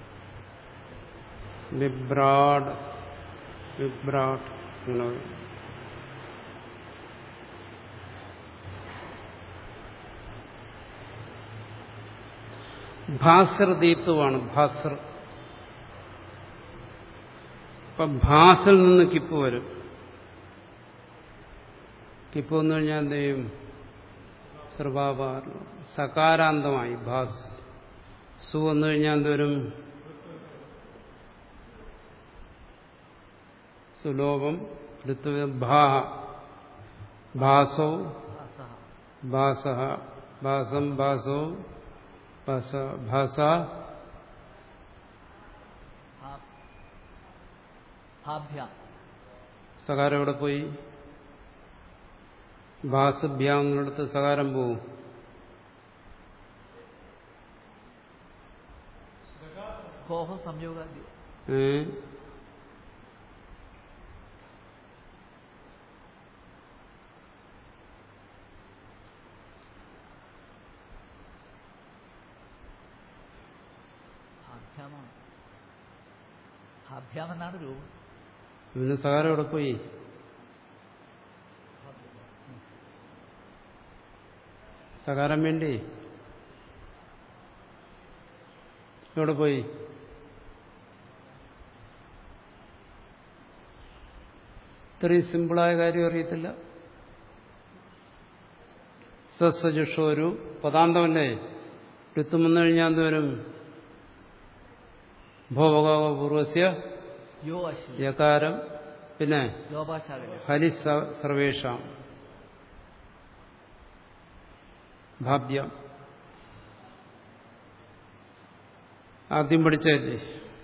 [SPEAKER 1] വിഭ്രാട് വിഭ്രാട് അങ്ങനെ വരും. ഭാസ്കർ ദീപ്തുവാണ് ഭാസ്കർ ഇപ്പൊ ഭാസിൽ നിന്ന് കിപ്പ് വരും കിപ്പ് വന്നു കഴിഞ്ഞാൽ എന്ത് ചെയ്യും സർവാപാരണം സകാരാന്തമായി ഭാസ് സു വന്നു കഴിഞ്ഞാൽ എന്തുവരും സുലോഭം ഋത്വ ഭാഹ ഭാസോ
[SPEAKER 2] ഭാസഃ.
[SPEAKER 1] ഭാസ ഭാസം ഭാസോ ഭാസ ഭാസ
[SPEAKER 2] ഭാ- ഭാഭ്യാം
[SPEAKER 1] സകാരം എവിടെ പോയി ഭാസഭ്യാം എന്നിടത്ത് സകാരം പോവും
[SPEAKER 2] സ്കോഹ സംയോഗാദി
[SPEAKER 1] ഏ
[SPEAKER 2] ഭാഭ്യാമാണ് ഭാഭ്യാം എന്നാണ് രൂപം
[SPEAKER 1] പിന്നെ സകാരം എവിടെ പോയി സകാരം വേണ്ടി എവിടെ പോയി ഇത്രയും സിമ്പിളായ കാര്യം അറിയത്തില്ല സസജുഷോ ഒരു പദാന്തമല്ലേ ഋത്വം വന്നു കഴിഞ്ഞാൽ എന്ത് വരും ഭോവകാപൂർവസ്യ
[SPEAKER 2] യോ അശ്വി
[SPEAKER 1] യകാരം പിന്നെ
[SPEAKER 2] ലോപാശാകല
[SPEAKER 1] ഹരി സർവേഷാം ഭാബ്യം ആദ്യം പഠിച്ചതല്ലേ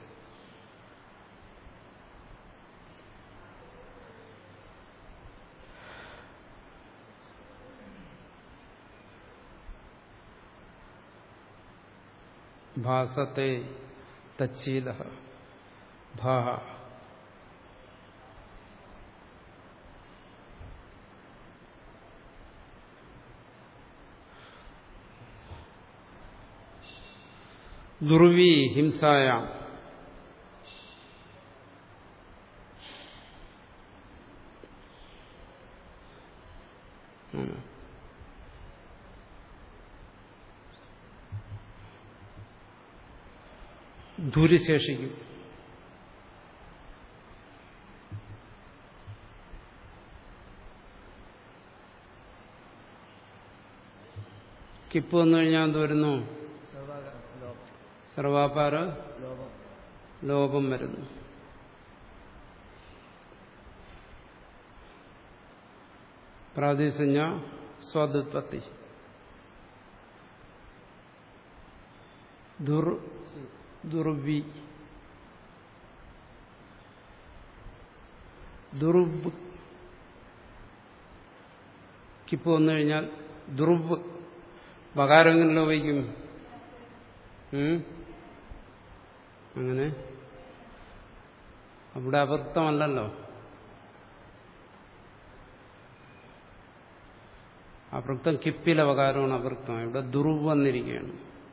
[SPEAKER 1] ഭാസത്തെ തച്ചീല ഭാഹ ദുർവി ഹിംസായാം ഉം. ധുരി ശേഷിക്കും കിപ്പ് വന്നു കഴിഞ്ഞാൽ എന്ത് വരുന്നു
[SPEAKER 2] സർവ ലോപം
[SPEAKER 1] സർവാപാര
[SPEAKER 2] ലോപം
[SPEAKER 1] ലോപം വരുന്നു പ്രാദേശിക സ്വാദുത്പത്തി ദുർ ദുർവി ദുർവ് കിപ്പ് വന്നു കഴിഞ്ഞാൽ ദുർവ് ബകാരം എങ്ങനെ ലോപിക്കും ഉം? അങ്ങനെ അവിടെ അബദ്ധമല്ലല്ലോ അപൃക്തം കിപ്പിൽ അപകാരമാണ് അപൃക്തം ഇവിടെ ദുർവ് വന്നിരിക്കുകയാണ്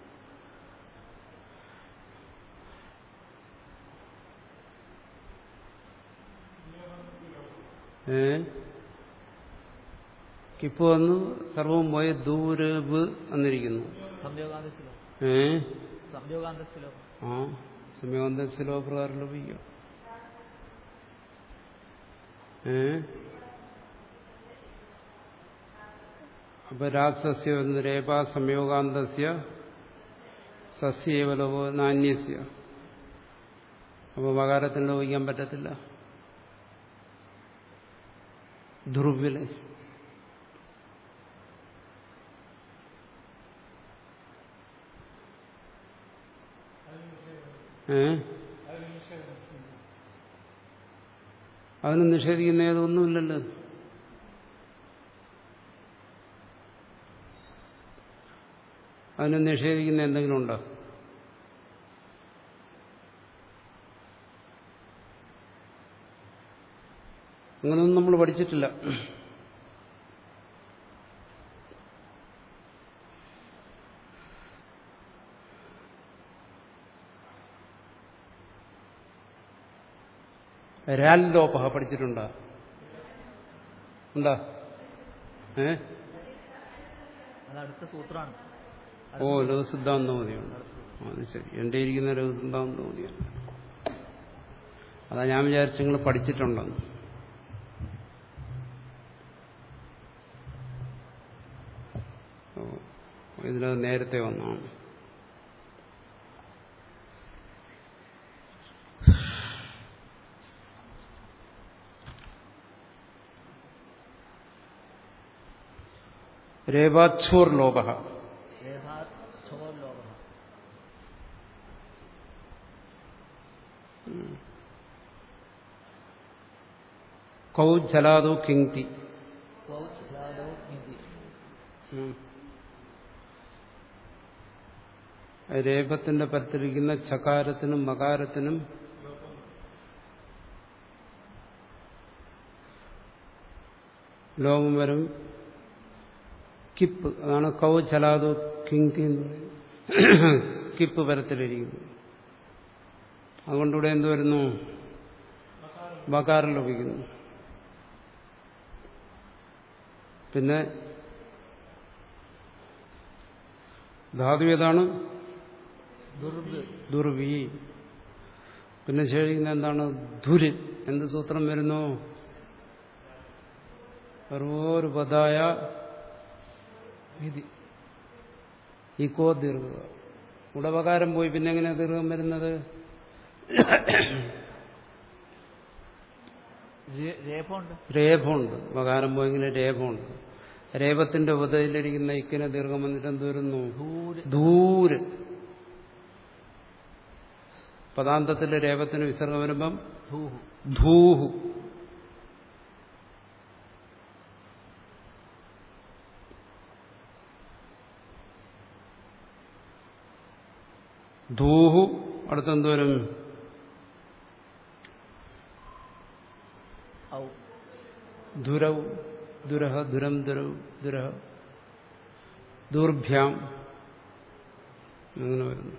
[SPEAKER 1] ഏ കിപ്പ് വന്നു സർവവും പോയ ദൂരവ് വന്നിരിക്കുന്നു
[SPEAKER 2] സംയോഗാന്തസ്സിലോ
[SPEAKER 1] ഏ
[SPEAKER 2] സംയോഗാന്തസ്സിലോ
[SPEAKER 1] ആ സമയബന്ധ ശിലോ പ്രകാരം ലഭിക്കാം ഏ അപ്പൊ രാസസ്യ രേപ സംയോഗാന്തസ്യ സസ്യേവ ലോകോ നാന്യസ്യ അപ്പൊ വകാരത്തിന് ലോപിക്കാൻ പറ്റത്തില്ല ധ്രുവില് ഏ അതിന് നിഷേധിക്കുന്ന ഏതൊന്നുമില്ലല്ലോ അതിനെ നിഷേധിക്കുന്ന എന്തെങ്കിലും ഉണ്ടോ അങ്ങനെയൊന്നും നമ്മൾ പഠിച്ചിട്ടില്ല രാലോപഹ പഠിച്ചിട്ടുണ്ടോ ഉണ്ടോ ഏ
[SPEAKER 2] അത് അടുത്ത സൂത്രമാണ്
[SPEAKER 1] ഓ ലഘുസിദ്ധാന്തമതിയുണ്ട് അത് ശരി എൻ്റെ ഇരിക്കുന്ന ലഘുസിദ്ധാന്തമതിയാണ് അതാ ഞാൻ വിചാരിച്ചു നിങ്ങൾ പഠിച്ചിട്ടുണ്ടെന്ന് ഓ ഇതിനത് നേരത്തെ വന്നതാണ് രേവാച്ഛോർ ലോപ
[SPEAKER 2] ഏതാത് ഛോ ലോപം
[SPEAKER 1] കൗ ജലാദോ കിങ്തി
[SPEAKER 2] കൗച്ച് ലാദോ ഹിന്ദി
[SPEAKER 1] രേപത്തിന്റെ പരത്തിരിക്കുന്ന ചകാരത്തിനും മകാരത്തിനും ലോകം വരും കിപ്പ് അതാണ് കൗ ചലാദോ കിങ്തി എന്ന് പറയുന്നത് കിപ്പ് പരത്തിലിരിക്കുന്നു അതുകൊണ്ടിവിടെ എന്ത് വരുന്നു ബകാരം ലഭിക്കുന്നു പിന്നെ ധാതു ഏതാണ്
[SPEAKER 2] ദുർഗ്
[SPEAKER 1] ദുർവി പിന്നെ ശേഷിക്കുന്ന എന്താണ് ധുര് എന്ത് സൂത്രം വരുന്നു സർവോരുപതായ
[SPEAKER 2] വിധി
[SPEAKER 1] ഇക്കോ ദീർഘ ഉടപകാരം പോയി പിന്നെ എങ്ങനെയാ ദീർഘം വരുന്നത്
[SPEAKER 2] രേ- രേഖമുണ്ട്
[SPEAKER 1] രേഖമുണ്ട് വകാരം പോയെങ്കിൽ രേഖമുണ്ട് രേപത്തിന്റെ ഉപതയിലിരിക്കുന്ന ഇക്കിനെ ദീർഘം വന്നിട്ട് എന്ത് വരുന്നു
[SPEAKER 2] ദൂര്
[SPEAKER 1] ദൂര് പദാന്തത്തിലെ രേപത്തിന് വിസർഗം വരുമ്പം
[SPEAKER 2] ധൂഹു
[SPEAKER 1] ധൂഹു ധൂഹു അടുത്തെന്ത് വരും
[SPEAKER 2] ഔ
[SPEAKER 1] ദുരവ് ദുരഹ ദുരം ദുരവ് ദുരഹ ദൂർഭ്യാം അങ്ങനെ വരുന്നു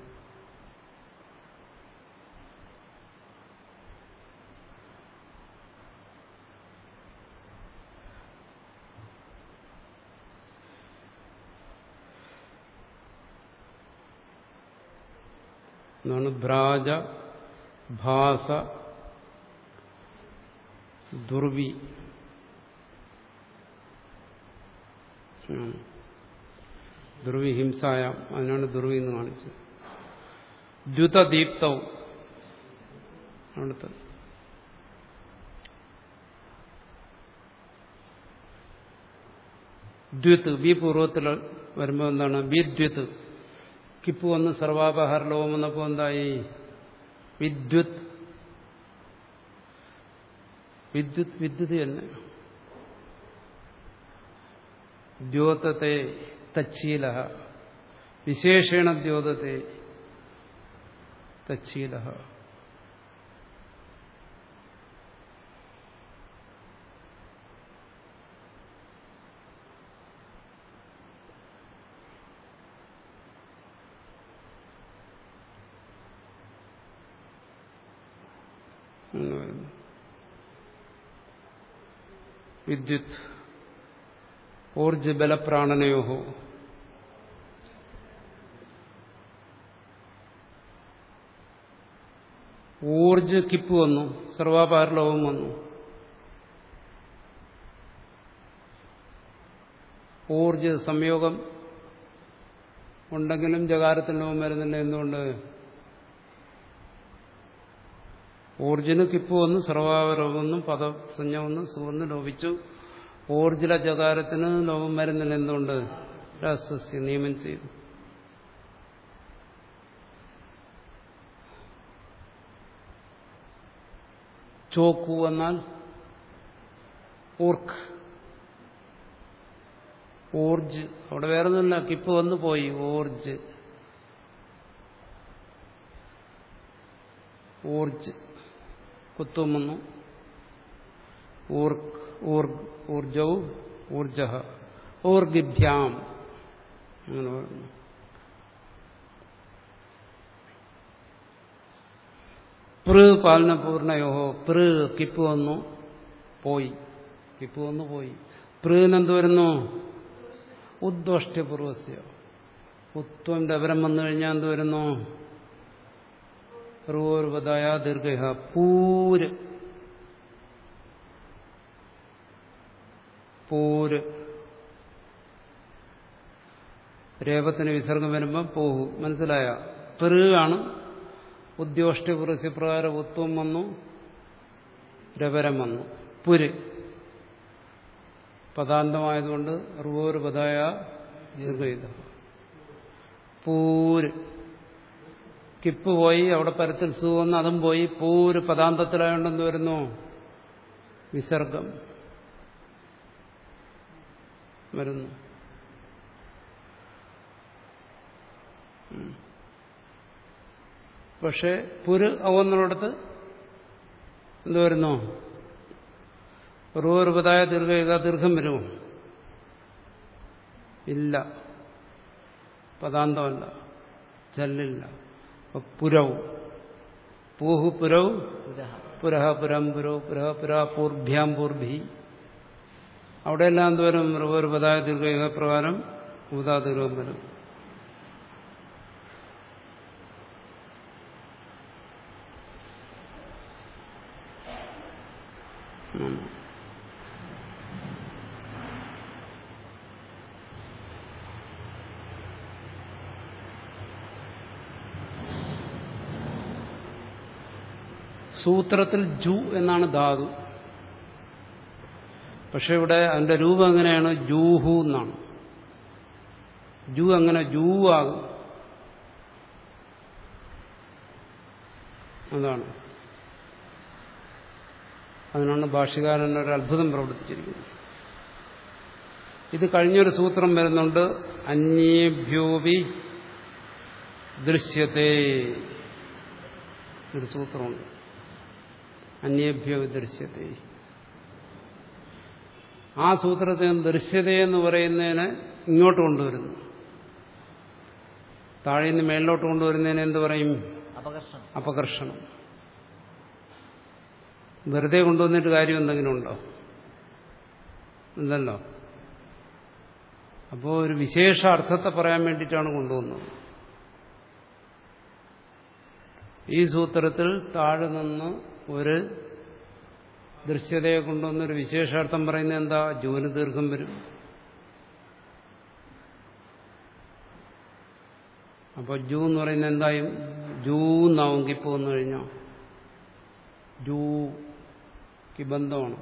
[SPEAKER 1] എന്നാണ് ഭ്രാജ ഭാസ ദുർവി ഉം. ധ്രുവി ഹിംസായാം അതിനാണ് ധ്രുവി എന്ന് കാണിച്ചത് ദ്യുതദീപ്തവും അവിടുത്തെ ദ്വിത്ത് ബി പൂർവ്വത്തിൽ വരുമ്പോൾ എന്താണ് വിദ്യുത്ത് കിപ്പ് വന്ന് സർവാപഹാര ലോകം വന്നപ്പോൾ എന്തായി വിദ്യുത് വിദ്യുത് വിദ്യുത് തന്നെ ദ്യോതത്തെ തച്ചീല വിശേഷേണ ദ്യോതത്തെ തച്ചീല എന്ന് വരുന്നു വിദ്യുത് ഊർജ ബലപ്രാണനയോഹോ ഊർജ കിപ്പ് വന്നു സർവാപാരലോകം വന്നു ഊർജ സംയോഗം ഉണ്ടെങ്കിലും ജകാരത്തിൽ ലോകം വരുന്നില്ല എന്തുകൊണ്ട് ഊർജിന് കിപ്പ് വന്നു സർവാപരോഗം വന്നു പദസഞ്ജ വന്നു സുവന്ന് ലോപിച്ചു ഊർജില ജകാരത്തിന് ലോകം വരുന്നില്ല എന്തുകൊണ്ട് രാസസ്യ നിയമം ചെയ്തു ചോക്കു എന്നാൽ ഊർക്ക് ഊർജ് അവിടെ വേറെ ഒന്നുമില്ല കിപ്പ് വന്നു പോയി ഊർജ് ഊർജ് കുത്തും വന്നു ഊർക്ക് ഊർഗ് ഊർജവും ഊർജ ഊർഗിഭ്യാം അങ്ങനെ പറഞ്ഞു പൃ പാലനപൂർണയോഹോ പൃ കിപ്പ് വന്നു പോയി കിപ്പ് വന്നു പോയി പൃനെന്ത് വരുന്നു ഉദ്വഷ്ട്യപൂർവസ്യ ഉത്വം ഡബരം വന്നു കഴിഞ്ഞാൽ എന്ത് വരുന്നു പൂർവതായ ദീർഘ പൂര് പൂര് രേപത്തിന് വിസർഗം വരുമ്പോൾ പോഹു മനസ്സിലായ പെറു ആണ് ഉദ്യോഗഷ്ടിപുറസ്യ പ്രകാരം ഉത്വം വന്നു രവരം വന്നു പുര് പദാന്തമായതുകൊണ്ട് റുവോര് പദായ ദീർഘയുധ പൂര് കിപ്പ് പോയി അവിടെ പരത്തിൽ സു വന്ന് അതും പോയി പൂര് പദാന്തത്തിലായോണ്ടെന്ന് വരുന്നു വിസർഗം വരുന്നു പക്ഷെ പുര് അവന്നുള്ളിടത്ത് എന്ത് വരുന്നു റൂപതായ ദീർഘ ദീർഘം വരുമോ ഇല്ല പദാന്തമല്ല ചല്ലില്ല പുരവും പൂഹു പുരവ്
[SPEAKER 2] പുരഃ
[SPEAKER 1] പുരഹ പുരം പുരോ പുരഹ പുര പൂർഭ്യാം പൂർഭി അവിടെയെല്ലാം എന്തോരം റുപതായ ദീർഘ പ്രകാരം ഉപതാ ദീർഘം വരും ഉം. സൂത്രത്തിൽ ജു എന്നാണ് ധാതു പക്ഷെ ഇവിടെ അതിന്റെ രൂപം എങ്ങനെയാണ് ജൂഹു എന്നാണ് ജു അങ്ങനെ ജൂ ആകും അതാണ് അതിനാണ് ഭാഷ്യകാരൻ ഒരു അത്ഭുതം പ്രവർത്തിച്ചിരിക്കുന്നത് ഇത് കഴിഞ്ഞൊരു സൂത്രം വരുന്നുണ്ട് അന്യേഭ്യോപി ദൃശ്യത്തെ ഒരു സൂത്രമുണ്ട് അന്യേഭ്യോ ദൃശ്യത്തെ ആ സൂത്രത്തെ ദൃശ്യതയെന്ന് പറയുന്നതിനെ ഇങ്ങോട്ട് കൊണ്ടുവരുന്നു താഴെ നിന്ന് മേളിലോട്ട് കൊണ്ടുവരുന്നതിന് എന്ത് പറയും
[SPEAKER 2] അപകർഷണം
[SPEAKER 1] അപകർഷണം വെറുതെ കൊണ്ടുവന്നിട്ട് കാര്യം എന്തെങ്കിലും ഉണ്ടോ ഇല്ലല്ലോ അപ്പോൾ ഒരു വിശേഷ അർത്ഥത്തെ പറയാൻ വേണ്ടിയിട്ടാണ് കൊണ്ടുവന്നത് ഈ സൂത്രത്തിൽ താഴെ നിന്ന് ഒരു ദൃശ്യതയെ കൊണ്ടുവന്നൊരു വിശേഷാർത്ഥം പറയുന്നത് എന്താ ജൂന് ദീർഘം വരും അപ്പോൾ ജൂ എന്ന് പറയുന്നത് എന്തായും ജൂ എന്നാവും കിപ്പ് വന്നു കഴിഞ്ഞാൽ ജൂ കിബന്ധമാണ്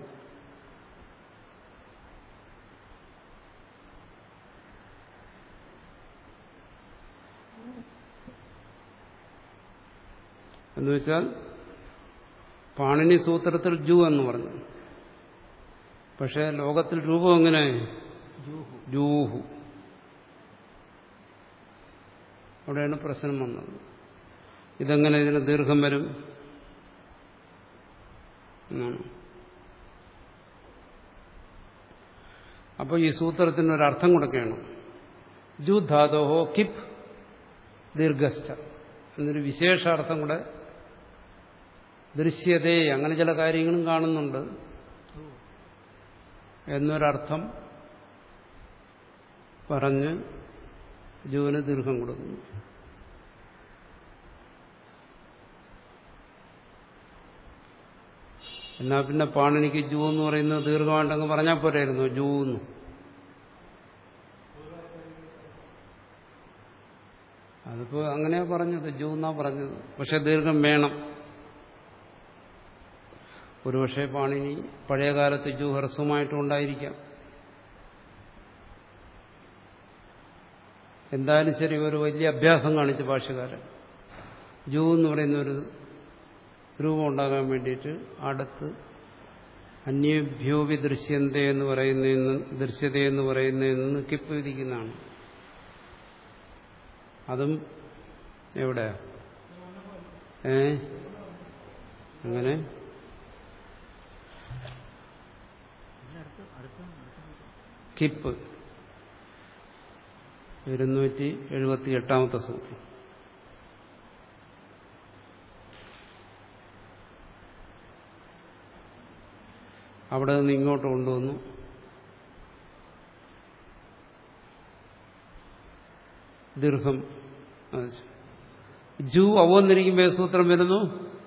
[SPEAKER 1] എന്ന് വെച്ചാൽ പാണിനി സൂത്രത്തിൽ ജൂ എന്ന് പറഞ്ഞു പക്ഷെ ലോകത്തിൽ രൂപം എങ്ങനെ
[SPEAKER 2] ജൂഹു
[SPEAKER 1] ജൂഹു അവിടെയാണ് പ്രശ്നം വന്നത് ഇതെങ്ങനെ ഇതിന് ദീർഘം വരും എന്നാണ് അപ്പോൾ ഈ സൂത്രത്തിന് ഒരു അർത്ഥം കൊടുക്കുകയാണ് ജു ധാതോഹോ കിപ് ദീർഘസ്ഥ എന്നൊരു വിശേഷാർത്ഥം കൂടെ ദൃശ്യതേ അങ്ങനെ ചില കാര്യങ്ങളും കാണുന്നുണ്ട് എന്നൊരർത്ഥം പറഞ്ഞ് ജുവിന് ദീർഘം കൊടുക്കുന്നു എന്നാ പിന്നെ പാണിനിക്ക് ജൂ എന്ന് പറയുന്നത് ദീർഘമായിട്ടങ്ങ് പറഞ്ഞാൽ പോരായിരുന്നു ജൂ എന്ന് അതിപ്പോ അങ്ങനെയാ പറഞ്ഞത് ജൂ എന്നാ പറഞ്ഞത് പക്ഷെ ദീർഘം വേണം ഒരുപക്ഷെ പാണിനി പഴയകാലത്ത് ജൂ ഹ്രസ്വമായിട്ടും ഉണ്ടായിരിക്കാം എന്തായാലും ശരി ഒരു വലിയ അഭ്യാസം കാണിച്ചു ഭാഷകാരൻ ജൂ എന്ന് പറയുന്ന ഒരു രൂപം ഉണ്ടാകാൻ വേണ്ടിയിട്ട് അടുത്ത് അന്യഭ്യോപി ദൃശ്യന്ത എന്ന് പറയുന്നതിന് ദൃശ്യത എന്ന് പറയുന്നതിൽ നിന്ന് കിപ്പ് വിധിക്കുന്നതാണ് അതും എവിടെ ഏ അങ്ങനെ
[SPEAKER 2] അടുത്ത് അടുത്ത്
[SPEAKER 1] കിപ്പ് ഇരുന്നൂറ്റി എഴുപത്തി എട്ടാമത്തെ സൂത്രം അവിടെ നിന്ന് ഇങ്ങോട്ട് കൊണ്ടുവന്നു ദീർഘം അത് ശരി. ജു അവന്നിരിക്കുമ്പോൾ ഏത് സൂത്രം വരുന്നു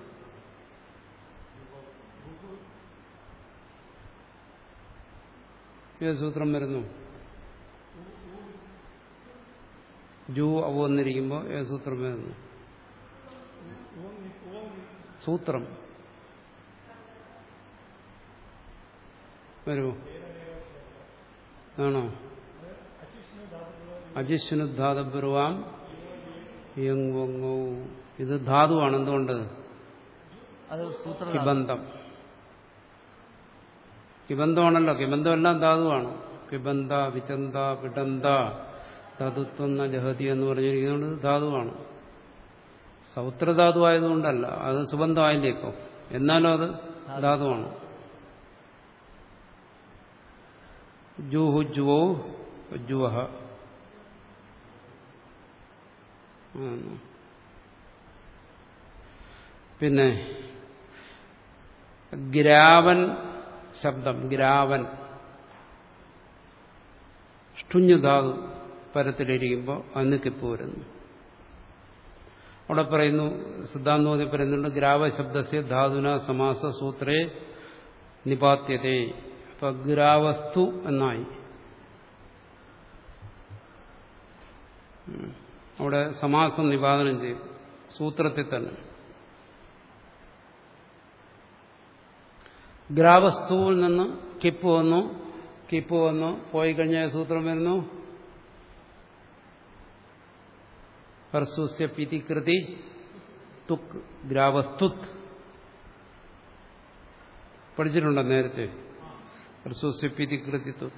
[SPEAKER 1] ഏത് സൂത്രം വരുന്നു ജു അവന്നിരിക്കുമ്പോൾ ഏത് സൂത്രം വരുന്നു സൂത്രം വരുമോ ആണോ അജിഷ്ണുധാതപുരവാം യങ്വങ്ങോ ഇത് ധാതുവാണ് എന്തുകൊണ്ട്
[SPEAKER 2] അത് സൂത്ര
[SPEAKER 1] കിബന്ധം കിബന്ധമാണല്ലോ കിബന്ധം എല്ലാം ധാതുവാണ് കിബന്ധ വിചന്ത പിടന്ത ധാതുത്വം ന ജഹതി എന്ന് പറഞ്ഞിരിക്കുന്നത് ധാതുവാണ് സൗത്രധാതു ആയതുകൊണ്ടല്ല അത് സുബന്ധമായില്ലേ ഇപ്പൊ എന്നാലും അത് ധാതുവാണ് ജൂഹു ജുവോ ജുവഹ ആന്ന്. പിന്നെ ഗ്രാവൻ ശബ്ദം ഗ്രാവൻ ഷ്ടുഞ്ഞുധാതു പരത്തിലിരിക്കുമ്പോൾ അന്ന് കിപ്പ് വരുന്നു അവിടെ പറയുന്നു സിദ്ധാന്തോതി പറയുന്നുണ്ട് ഗ്രാവശബ്ദസ്യ ധാതുന സമാസ സൂത്രേ നിപാത്യതേ അപ്പൊ ഗ്രാവസ്തു എന്നായി ഉം. അവിടെ സമാസം നിപാതനം ചെയ്യും സൂത്രത്തിൽ തന്നെ ഗ്രാവസ്തുവിൽ നിന്ന് കിപ്പ് വന്നു കിപ്പ് വന്നു പോയി കഴിഞ്ഞ സൂത്രം വരുന്നു ഹർസൂസ്യ പിതികൃതി തുക് ഗ്രാവസ്തുത് പഠിച്ചിട്ടുണ്ടോ നേരത്തെ ഹർസൂസ്യ പിതികൃതി തുക്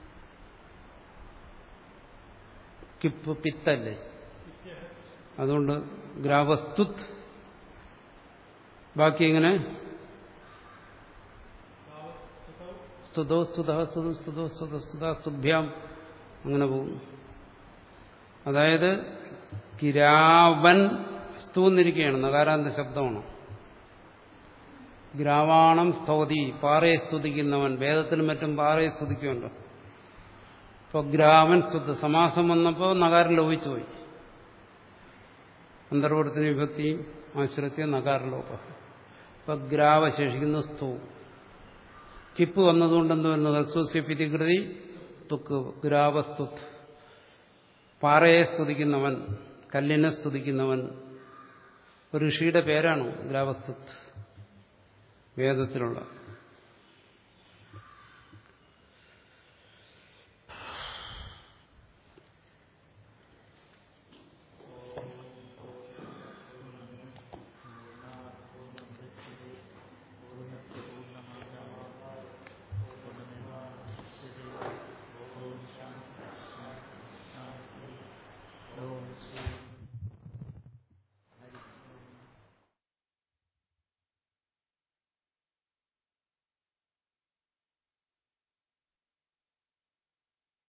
[SPEAKER 1] കിപ്പ് പിത്തല്ലേ അതുകൊണ്ട് ഗ്രാവസ്തുത് ബാക്കി എങ്ങനെ സ്തുതോ സ്തുത സ്തുത സ്തുതോ സ്തുത സ്തുത സ്തുഭ്യാം അങ്ങനെ പോകുന്നു അതായത് കിരാവൻ സ്തു എന്നിരിക്കുകയാണ് നകാരാന്ത ശബ്ദമാണ് ഗ്രാവാണം സ്തോതി പാറയെ സ്തുതിക്കുന്നവൻ വേദത്തിനും മറ്റും പാറയെ സ്തുതിക്കുമല്ലോ അപ്പോൾ ഗ്രാവൻ സ്തുത സമാസം വന്നപ്പോൾ നകാരം ലോപിച്ചു പോയി അന്തർവർത്തിന് വിഭക്തിയും ആശ്രത്യ നകാരലോപ അപ്പൊ ഗ്രാവ ശേഷിക്കുന്നു സ്തു കിപ്പ് വന്നതുകൊണ്ട് എന്ത് വരുന്നത് ഹസ്വസ്യ പിതികൃതി തുക്ക് ഗ്രാവസ്തുത് പാറയെ സ്തുതിക്കുന്നവൻ കല്ലിനെ സ്തുതിക്കുന്നവൻ ഒരു ഋഷിയുടെ പേരാണോ ദ്രാവസ്തുത് വേദത്തിലുള്ള
[SPEAKER 2] ഓം ശ്രീ